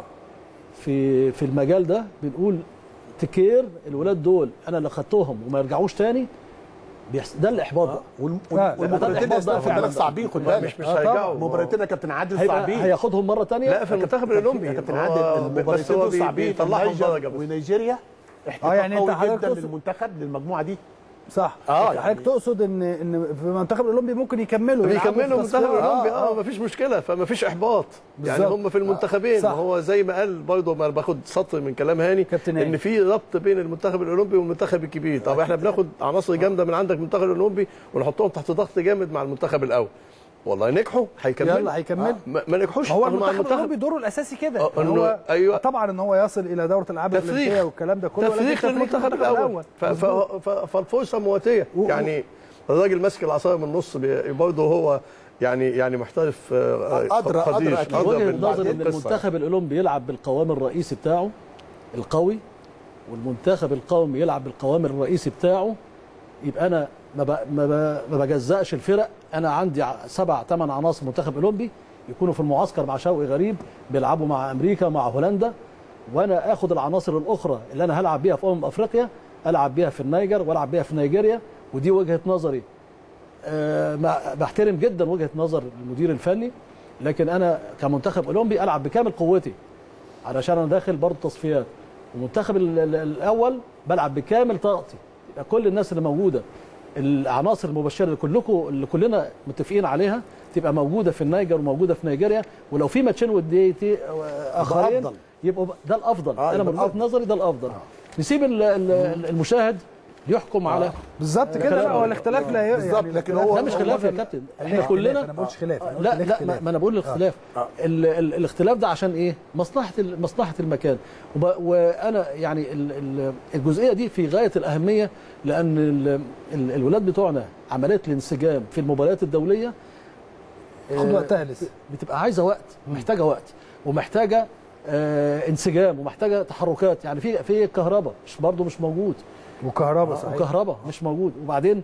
C: في في المجال ده بنقول تكير الولاد دول انا اللي خدتهم وما يرجعوش تاني بيحس ده الاحباط بقى
E: وال-
A: لا،
E: والمباراتين
C: ده
E: يا أستاذ، خد
C: فعلاً.
E: بالك صعبين خد بالك
D: مش مش
A: آه، طبعاً.
D: هيرجعوا
E: مباراتين يا كابتن عادل
C: هيبقى
E: صعبين
C: هياخدهم مره تانية
D: لا في المنتخب الاولمبي
E: يا كابتن
D: هو
E: عادل
D: بس
E: المباراتين
D: هو
E: دول
D: بي-
E: صعبين
D: بيطلعهم
E: النيجر
D: درجه بس
E: ونيجيريا احتكاك
A: آه، يعني أنت
E: قوي
A: حضرتك
E: جدا
A: تقصد-
E: للمنتخب للمجموعه دي
A: صح
E: آه،
A: حضرتك
E: يعني-
A: تقصد ان ان في المنتخب الاولمبي ممكن يكملوا يلعبوا
D: بيكملوا
A: في
D: المنتخب
A: تصفيات.
D: الاولمبي
A: آه،
D: اه مفيش مشكله فما فيش احباط يعني
A: بالظبط.
D: هم في المنتخبين
A: صح.
D: ما هو زي ما قال برضه ما باخد سطر من كلام هاني
A: كابتن هاني.
D: ان في ربط بين المنتخب الاولمبي والمنتخب الكبير طب احنا بناخد عناصر جامده من عندك المنتخب الاولمبي ونحطهم تحت ضغط جامد مع المنتخب الاول والله نجحوا هيكملوا
A: يلا هيكملوا.
D: ما ما نجحوش
A: هو
D: مع
A: المنتخب الاولمبي دوره الاساسي كده
D: آه،
A: إن
D: إنه-
A: هو
D: أيوة.
A: طبعا ان هو يصل الى دوره الالعاب
D: تفريخ.
A: الاولمبيه والكلام ده كله ولكن
D: تفريخ للمنتخب الاول ف- ف- ف- فالفرصه مواتيه
A: و-
D: يعني الراجل ماسك العصايه من النص بي- برضه هو يعني يعني محترف آه،
E: أدرى- أدرى
D: خديج،
E: أكيد.
D: أدرى
C: وجهه
D: بال-
C: نظري ان
D: بالقصة
C: المنتخب الاولمبي يلعب بالقوام الرئيسي بتاعه القوي والمنتخب القومي يلعب بالقوام الرئيسي بتاعه يبقى انا ما ب- ما ب- ما بجزأش الفرق انا عندي ع- سبع ثمان عناصر منتخب اولمبي يكونوا في المعسكر مع شوقي غريب بيلعبوا مع امريكا مع هولندا وانا اخد العناصر الاخرى اللي انا هلعب بيها في امم افريقيا العب بيها في النيجر والعب بيها في نيجيريا ودي وجهه نظري آه، ما- بحترم جدا وجهه نظر المدير الفني لكن انا كمنتخب اولمبي العب بكامل قوتي علشان انا داخل برضه تصفيات والمنتخب ال- ال- الاول بلعب بكامل طاقتي يبقى كل الناس اللي موجوده العناصر المبشره اللي كلكم اللي كلنا متفقين عليها تبقى موجوده في النيجر وموجوده في نيجيريا ولو في ماتشين وديتي اخرين
E: أفضل.
C: يبقى ده الافضل
E: آه،
C: انا
E: يبقى
C: من وجهه
E: الأفضل.
C: نظري ده الافضل نسيب ال- ال- المشاهد يحكم على
A: بالظبط كده لا هو الاختلاف لا ي-
E: بالظبط،
A: يعني
E: لكن
A: الاختلاف
E: هو-
C: لا مش خلاف يا كابتن احنا
A: اختلاف،
C: كلنا
A: انا ما قلتش خلاف أنا قلت
C: لا لا
A: الاختلاف.
C: ما- ما انا بقول الاختلاف ال ال الاختلاف ده عشان ايه مصلحه ال- مصلحه المكان وب- وانا يعني ال ال الجزئيه دي في غايه الاهميه لان ال ال الولاد بتوعنا عمليه الانسجام في المباريات الدوليه
A: خد
C: آه،
A: وقتها لسه
C: بتبقى عايزه وقت محتاجه وقت ومحتاجه آه انسجام ومحتاجه تحركات يعني في في كهرباء مش برضه مش موجود
A: وكهرباء صحيح
C: وكهرباء مش موجود وبعدين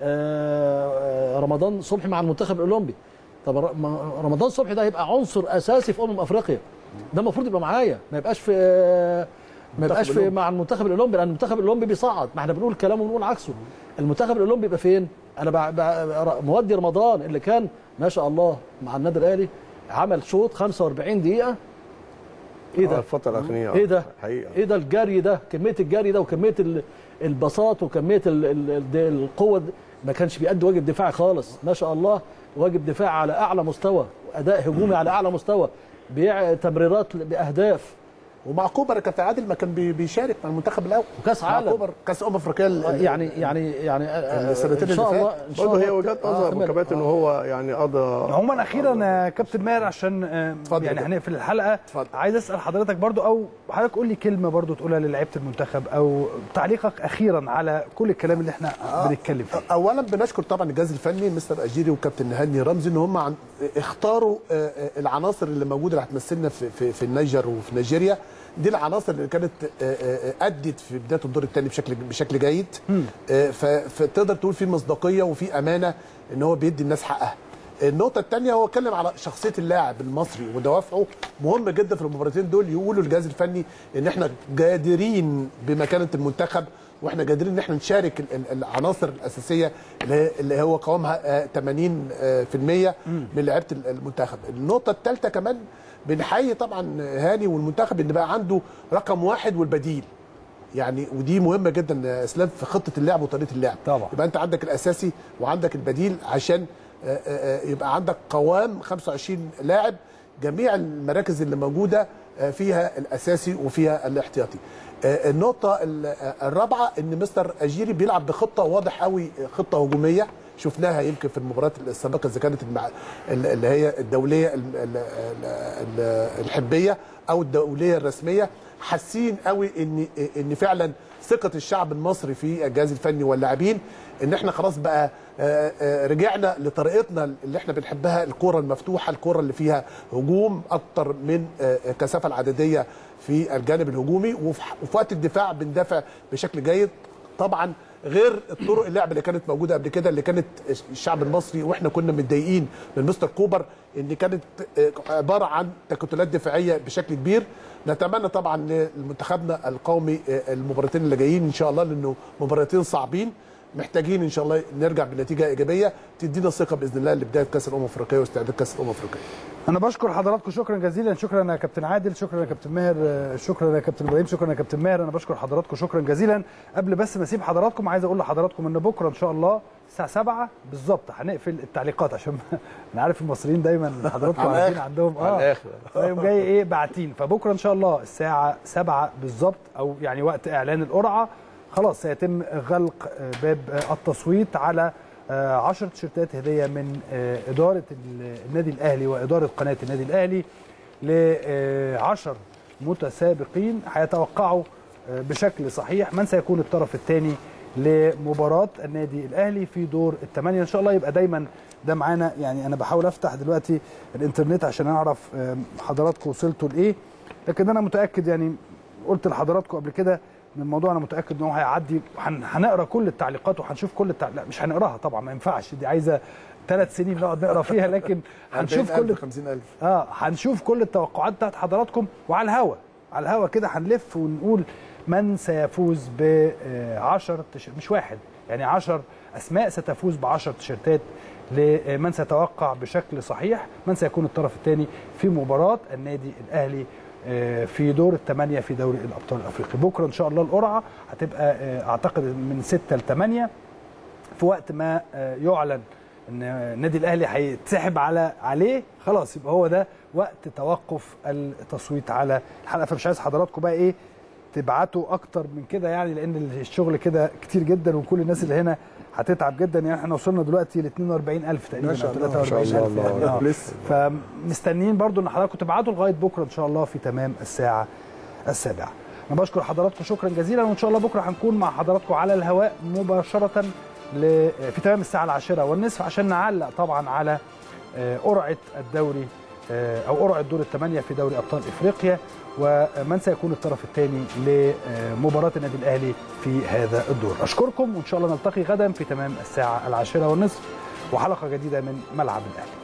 C: آه، آه، رمضان صبحي مع المنتخب الاولمبي طب ر- ما- رمضان صبحي ده هيبقى عنصر اساسي في امم افريقيا ده المفروض يبقى معايا ما يبقاش في آه، ما يبقاش في مع المنتخب الاولمبي لان المنتخب الاولمبي بيصعد ما احنا بنقول كلام ونقول عكسه المنتخب الاولمبي يبقى فين انا بع- بع- مودي رمضان اللي كان ما شاء الله مع النادي الاهلي عمل شوط 45 دقيقه ايه ده
D: الفتره الاخيره
C: ايه ده؟
D: حقيقه
C: ايه ده الجري ده كميه الجري ده وكميه ال- البساط وكميه ال- ال- ال- القوه د- ما كانش بيأدي واجب دفاعي خالص ما شاء الله واجب دفاع على اعلى مستوى اداء هجومي على اعلى مستوى بيع تمريرات باهداف
E: ومع كوبر يا كابتن عادل ما كان بي- بيشارك مع المنتخب الاول
C: وكاس
E: مع
C: عالم.
E: كوبر كاس امم افريقيا ال- ال-
C: يعني يعني يعني آه،
E: السنتين
C: ان شاء
E: اللي
C: الله
E: فات.
C: ان شاء
D: برضه
C: الله
D: هي وجهات
C: آه،
D: نظر
C: كمان.
D: وكمان ان هو يعني قضى
A: عموما اخيرا يا كابتن ماهر عشان آه،
E: اتفضل
A: يعني
E: يا
A: هنقفل الحلقه
E: اتفضل.
A: عايز اسال حضرتك برضو او حضرتك قول لي كلمه برضو تقولها للعيبه المنتخب او تعليقك اخيرا على كل الكلام اللي احنا بنتكلم فيه
E: اولا بنشكر طبعا الجهاز الفني مستر اجيري وكابتن هاني رمزي ان هم عن اختاروا آه، آه، العناصر اللي موجوده اللي هتمثلنا في في, في النيجر وفي نيجيريا دي العناصر اللي كانت آه، آه، آه، ادت في بدايه الدور الثاني بشكل بشكل جيد آه، ف- فتقدر تقول في مصداقيه وفي امانه ان هو بيدي الناس حقها النقطة الثانية هو اتكلم على شخصية اللاعب المصري ودوافعه مهم جدا في المباراتين دول يقولوا الجهاز الفني ان احنا قادرين بمكانة المنتخب واحنا قادرين ان احنا نشارك ال- ال- العناصر الاساسيه اللي هي- اللي هو قوامها آه، 80% آه، في المية من لعيبه ال- المنتخب. النقطه الثالثه كمان بنحيي طبعا هاني والمنتخب ان بقى عنده رقم واحد والبديل. يعني ودي مهمه جدا يا اسلام في خطه اللعب وطريقه اللعب
A: طبعا.
E: يبقى انت عندك الاساسي وعندك البديل عشان آه، آه، آه، يبقى عندك قوام 25 لاعب جميع المراكز اللي موجوده آه، فيها الاساسي وفيها الاحتياطي آه، النقطه ال- آه، الرابعه ان مستر اجيري بيلعب بخطه واضح قوي آه، خطه هجوميه شفناها يمكن في المباريات السابقه اذا كانت المع... ال- اللي هي الدوليه ال- ال- ال- ال- الحبيه او الدوليه الرسميه حاسين قوي ان ان فعلا ثقه الشعب المصري في الجهاز الفني واللاعبين ان احنا خلاص بقى آه، آه، رجعنا لطريقتنا اللي احنا بنحبها الكره المفتوحه الكره اللي فيها هجوم اكتر من آه، الكثافه العدديه في الجانب الهجومي وفي وفي وقت الدفاع بندافع بشكل جيد طبعا غير الطرق اللعب اللي كانت موجوده قبل كده اللي كانت الشعب المصري واحنا كنا متضايقين من مستر كوبر ان كانت آه، عباره عن تكتلات دفاعيه بشكل كبير نتمنى طبعا لمنتخبنا القومي آه، المباراتين اللي جايين ان شاء الله لانه مباراتين صعبين محتاجين ان شاء الله نرجع بنتيجه ايجابيه تدينا ثقه باذن الله لبدايه كاس الامم الافريقيه واستعداد كاس الامم الافريقيه
A: انا بشكر حضراتكم شكرا جزيلا شكرا يا كابتن عادل شكرا يا كابتن ماهر آه، شكرا يا كابتن ابراهيم شكرا يا كابتن ماهر انا بشكر حضراتكم شكرا جزيلا قبل بس ما اسيب حضراتكم عايز اقول لحضراتكم ان بكره ان شاء الله الساعه 7 بالظبط هنقفل التعليقات عشان انا عارف المصريين دايما حضراتكم
E: على
A: عارفين
E: الآخر.
A: عندهم
D: على الآخر.
A: فيوم جاي ايه باعتين فبكره ان شاء الله الساعه 7 بالظبط او يعني وقت اعلان القرعه خلاص سيتم غلق آه، باب آه، التصويت على 10 تيشيرتات هديه من آه، اداره ال- النادي الاهلي واداره قناه النادي الاهلي ل 10 متسابقين هيتوقعوا آه، بشكل صحيح من سيكون الطرف الثاني لمباراه النادي الاهلي في دور الثمانيه ان شاء الله يبقى دايما ده معانا يعني انا بحاول افتح دلوقتي الانترنت عشان اعرف آه، حضراتكم وصلتوا لايه لكن انا متاكد يعني قلت لحضراتكم قبل كده من الموضوع انا متاكد ان هو هيعدي وهن- هنقرا كل التعليقات وهنشوف كل التع... لا مش هنقراها طبعا ما ينفعش دي عايزه ثلاث سنين نقعد نقرا فيها لكن هنشوف كل
E: 40000 50000
A: اه هنشوف كل التوقعات بتاعت حضراتكم وعلى الهوا على الهوا كده هنلف ونقول من سيفوز ب 10 تيشيرت مش واحد يعني 10 اسماء ستفوز ب 10 تيشيرتات لمن سيتوقع بشكل صحيح من سيكون الطرف الثاني في مباراه النادي الاهلي آه، في دور الثمانيه في دوري الابطال الافريقي بكره ان شاء الله القرعه هتبقى آه، اعتقد من 6 ل 8 في وقت ما آه، يعلن ان النادي الاهلي هيتسحب على عليه خلاص يبقى هو ده وقت توقف التصويت على الحلقه فمش عايز حضراتكم بقى ايه تبعتوا اكتر من كده يعني لان الشغل كده كتير جدا وكل الناس اللي هنا هتتعب جدا يعني احنا وصلنا دلوقتي ل 42000 تقريبا
E: ما شاء
A: أو
E: الله، ما
A: 43000
E: شاء الله.
A: يعني آه.
E: لسه.
A: فمستنيين برضو ان حضراتكم تبعتوا لغايه بكره ان شاء الله في تمام الساعه السابعه انا بشكر حضراتكم شكرا جزيلا وان شاء الله بكره هنكون مع حضراتكم على الهواء مباشره ل- في تمام الساعه العاشره والنصف عشان نعلق طبعا على آه، قرعه الدوري آه، او قرعه دور الثمانيه في دوري ابطال افريقيا ومن سيكون الطرف الثاني لمباراه النادي الاهلي في هذا الدور اشكركم وان شاء الله نلتقي غدا في تمام الساعه العاشره والنصف وحلقه جديده من ملعب الاهلي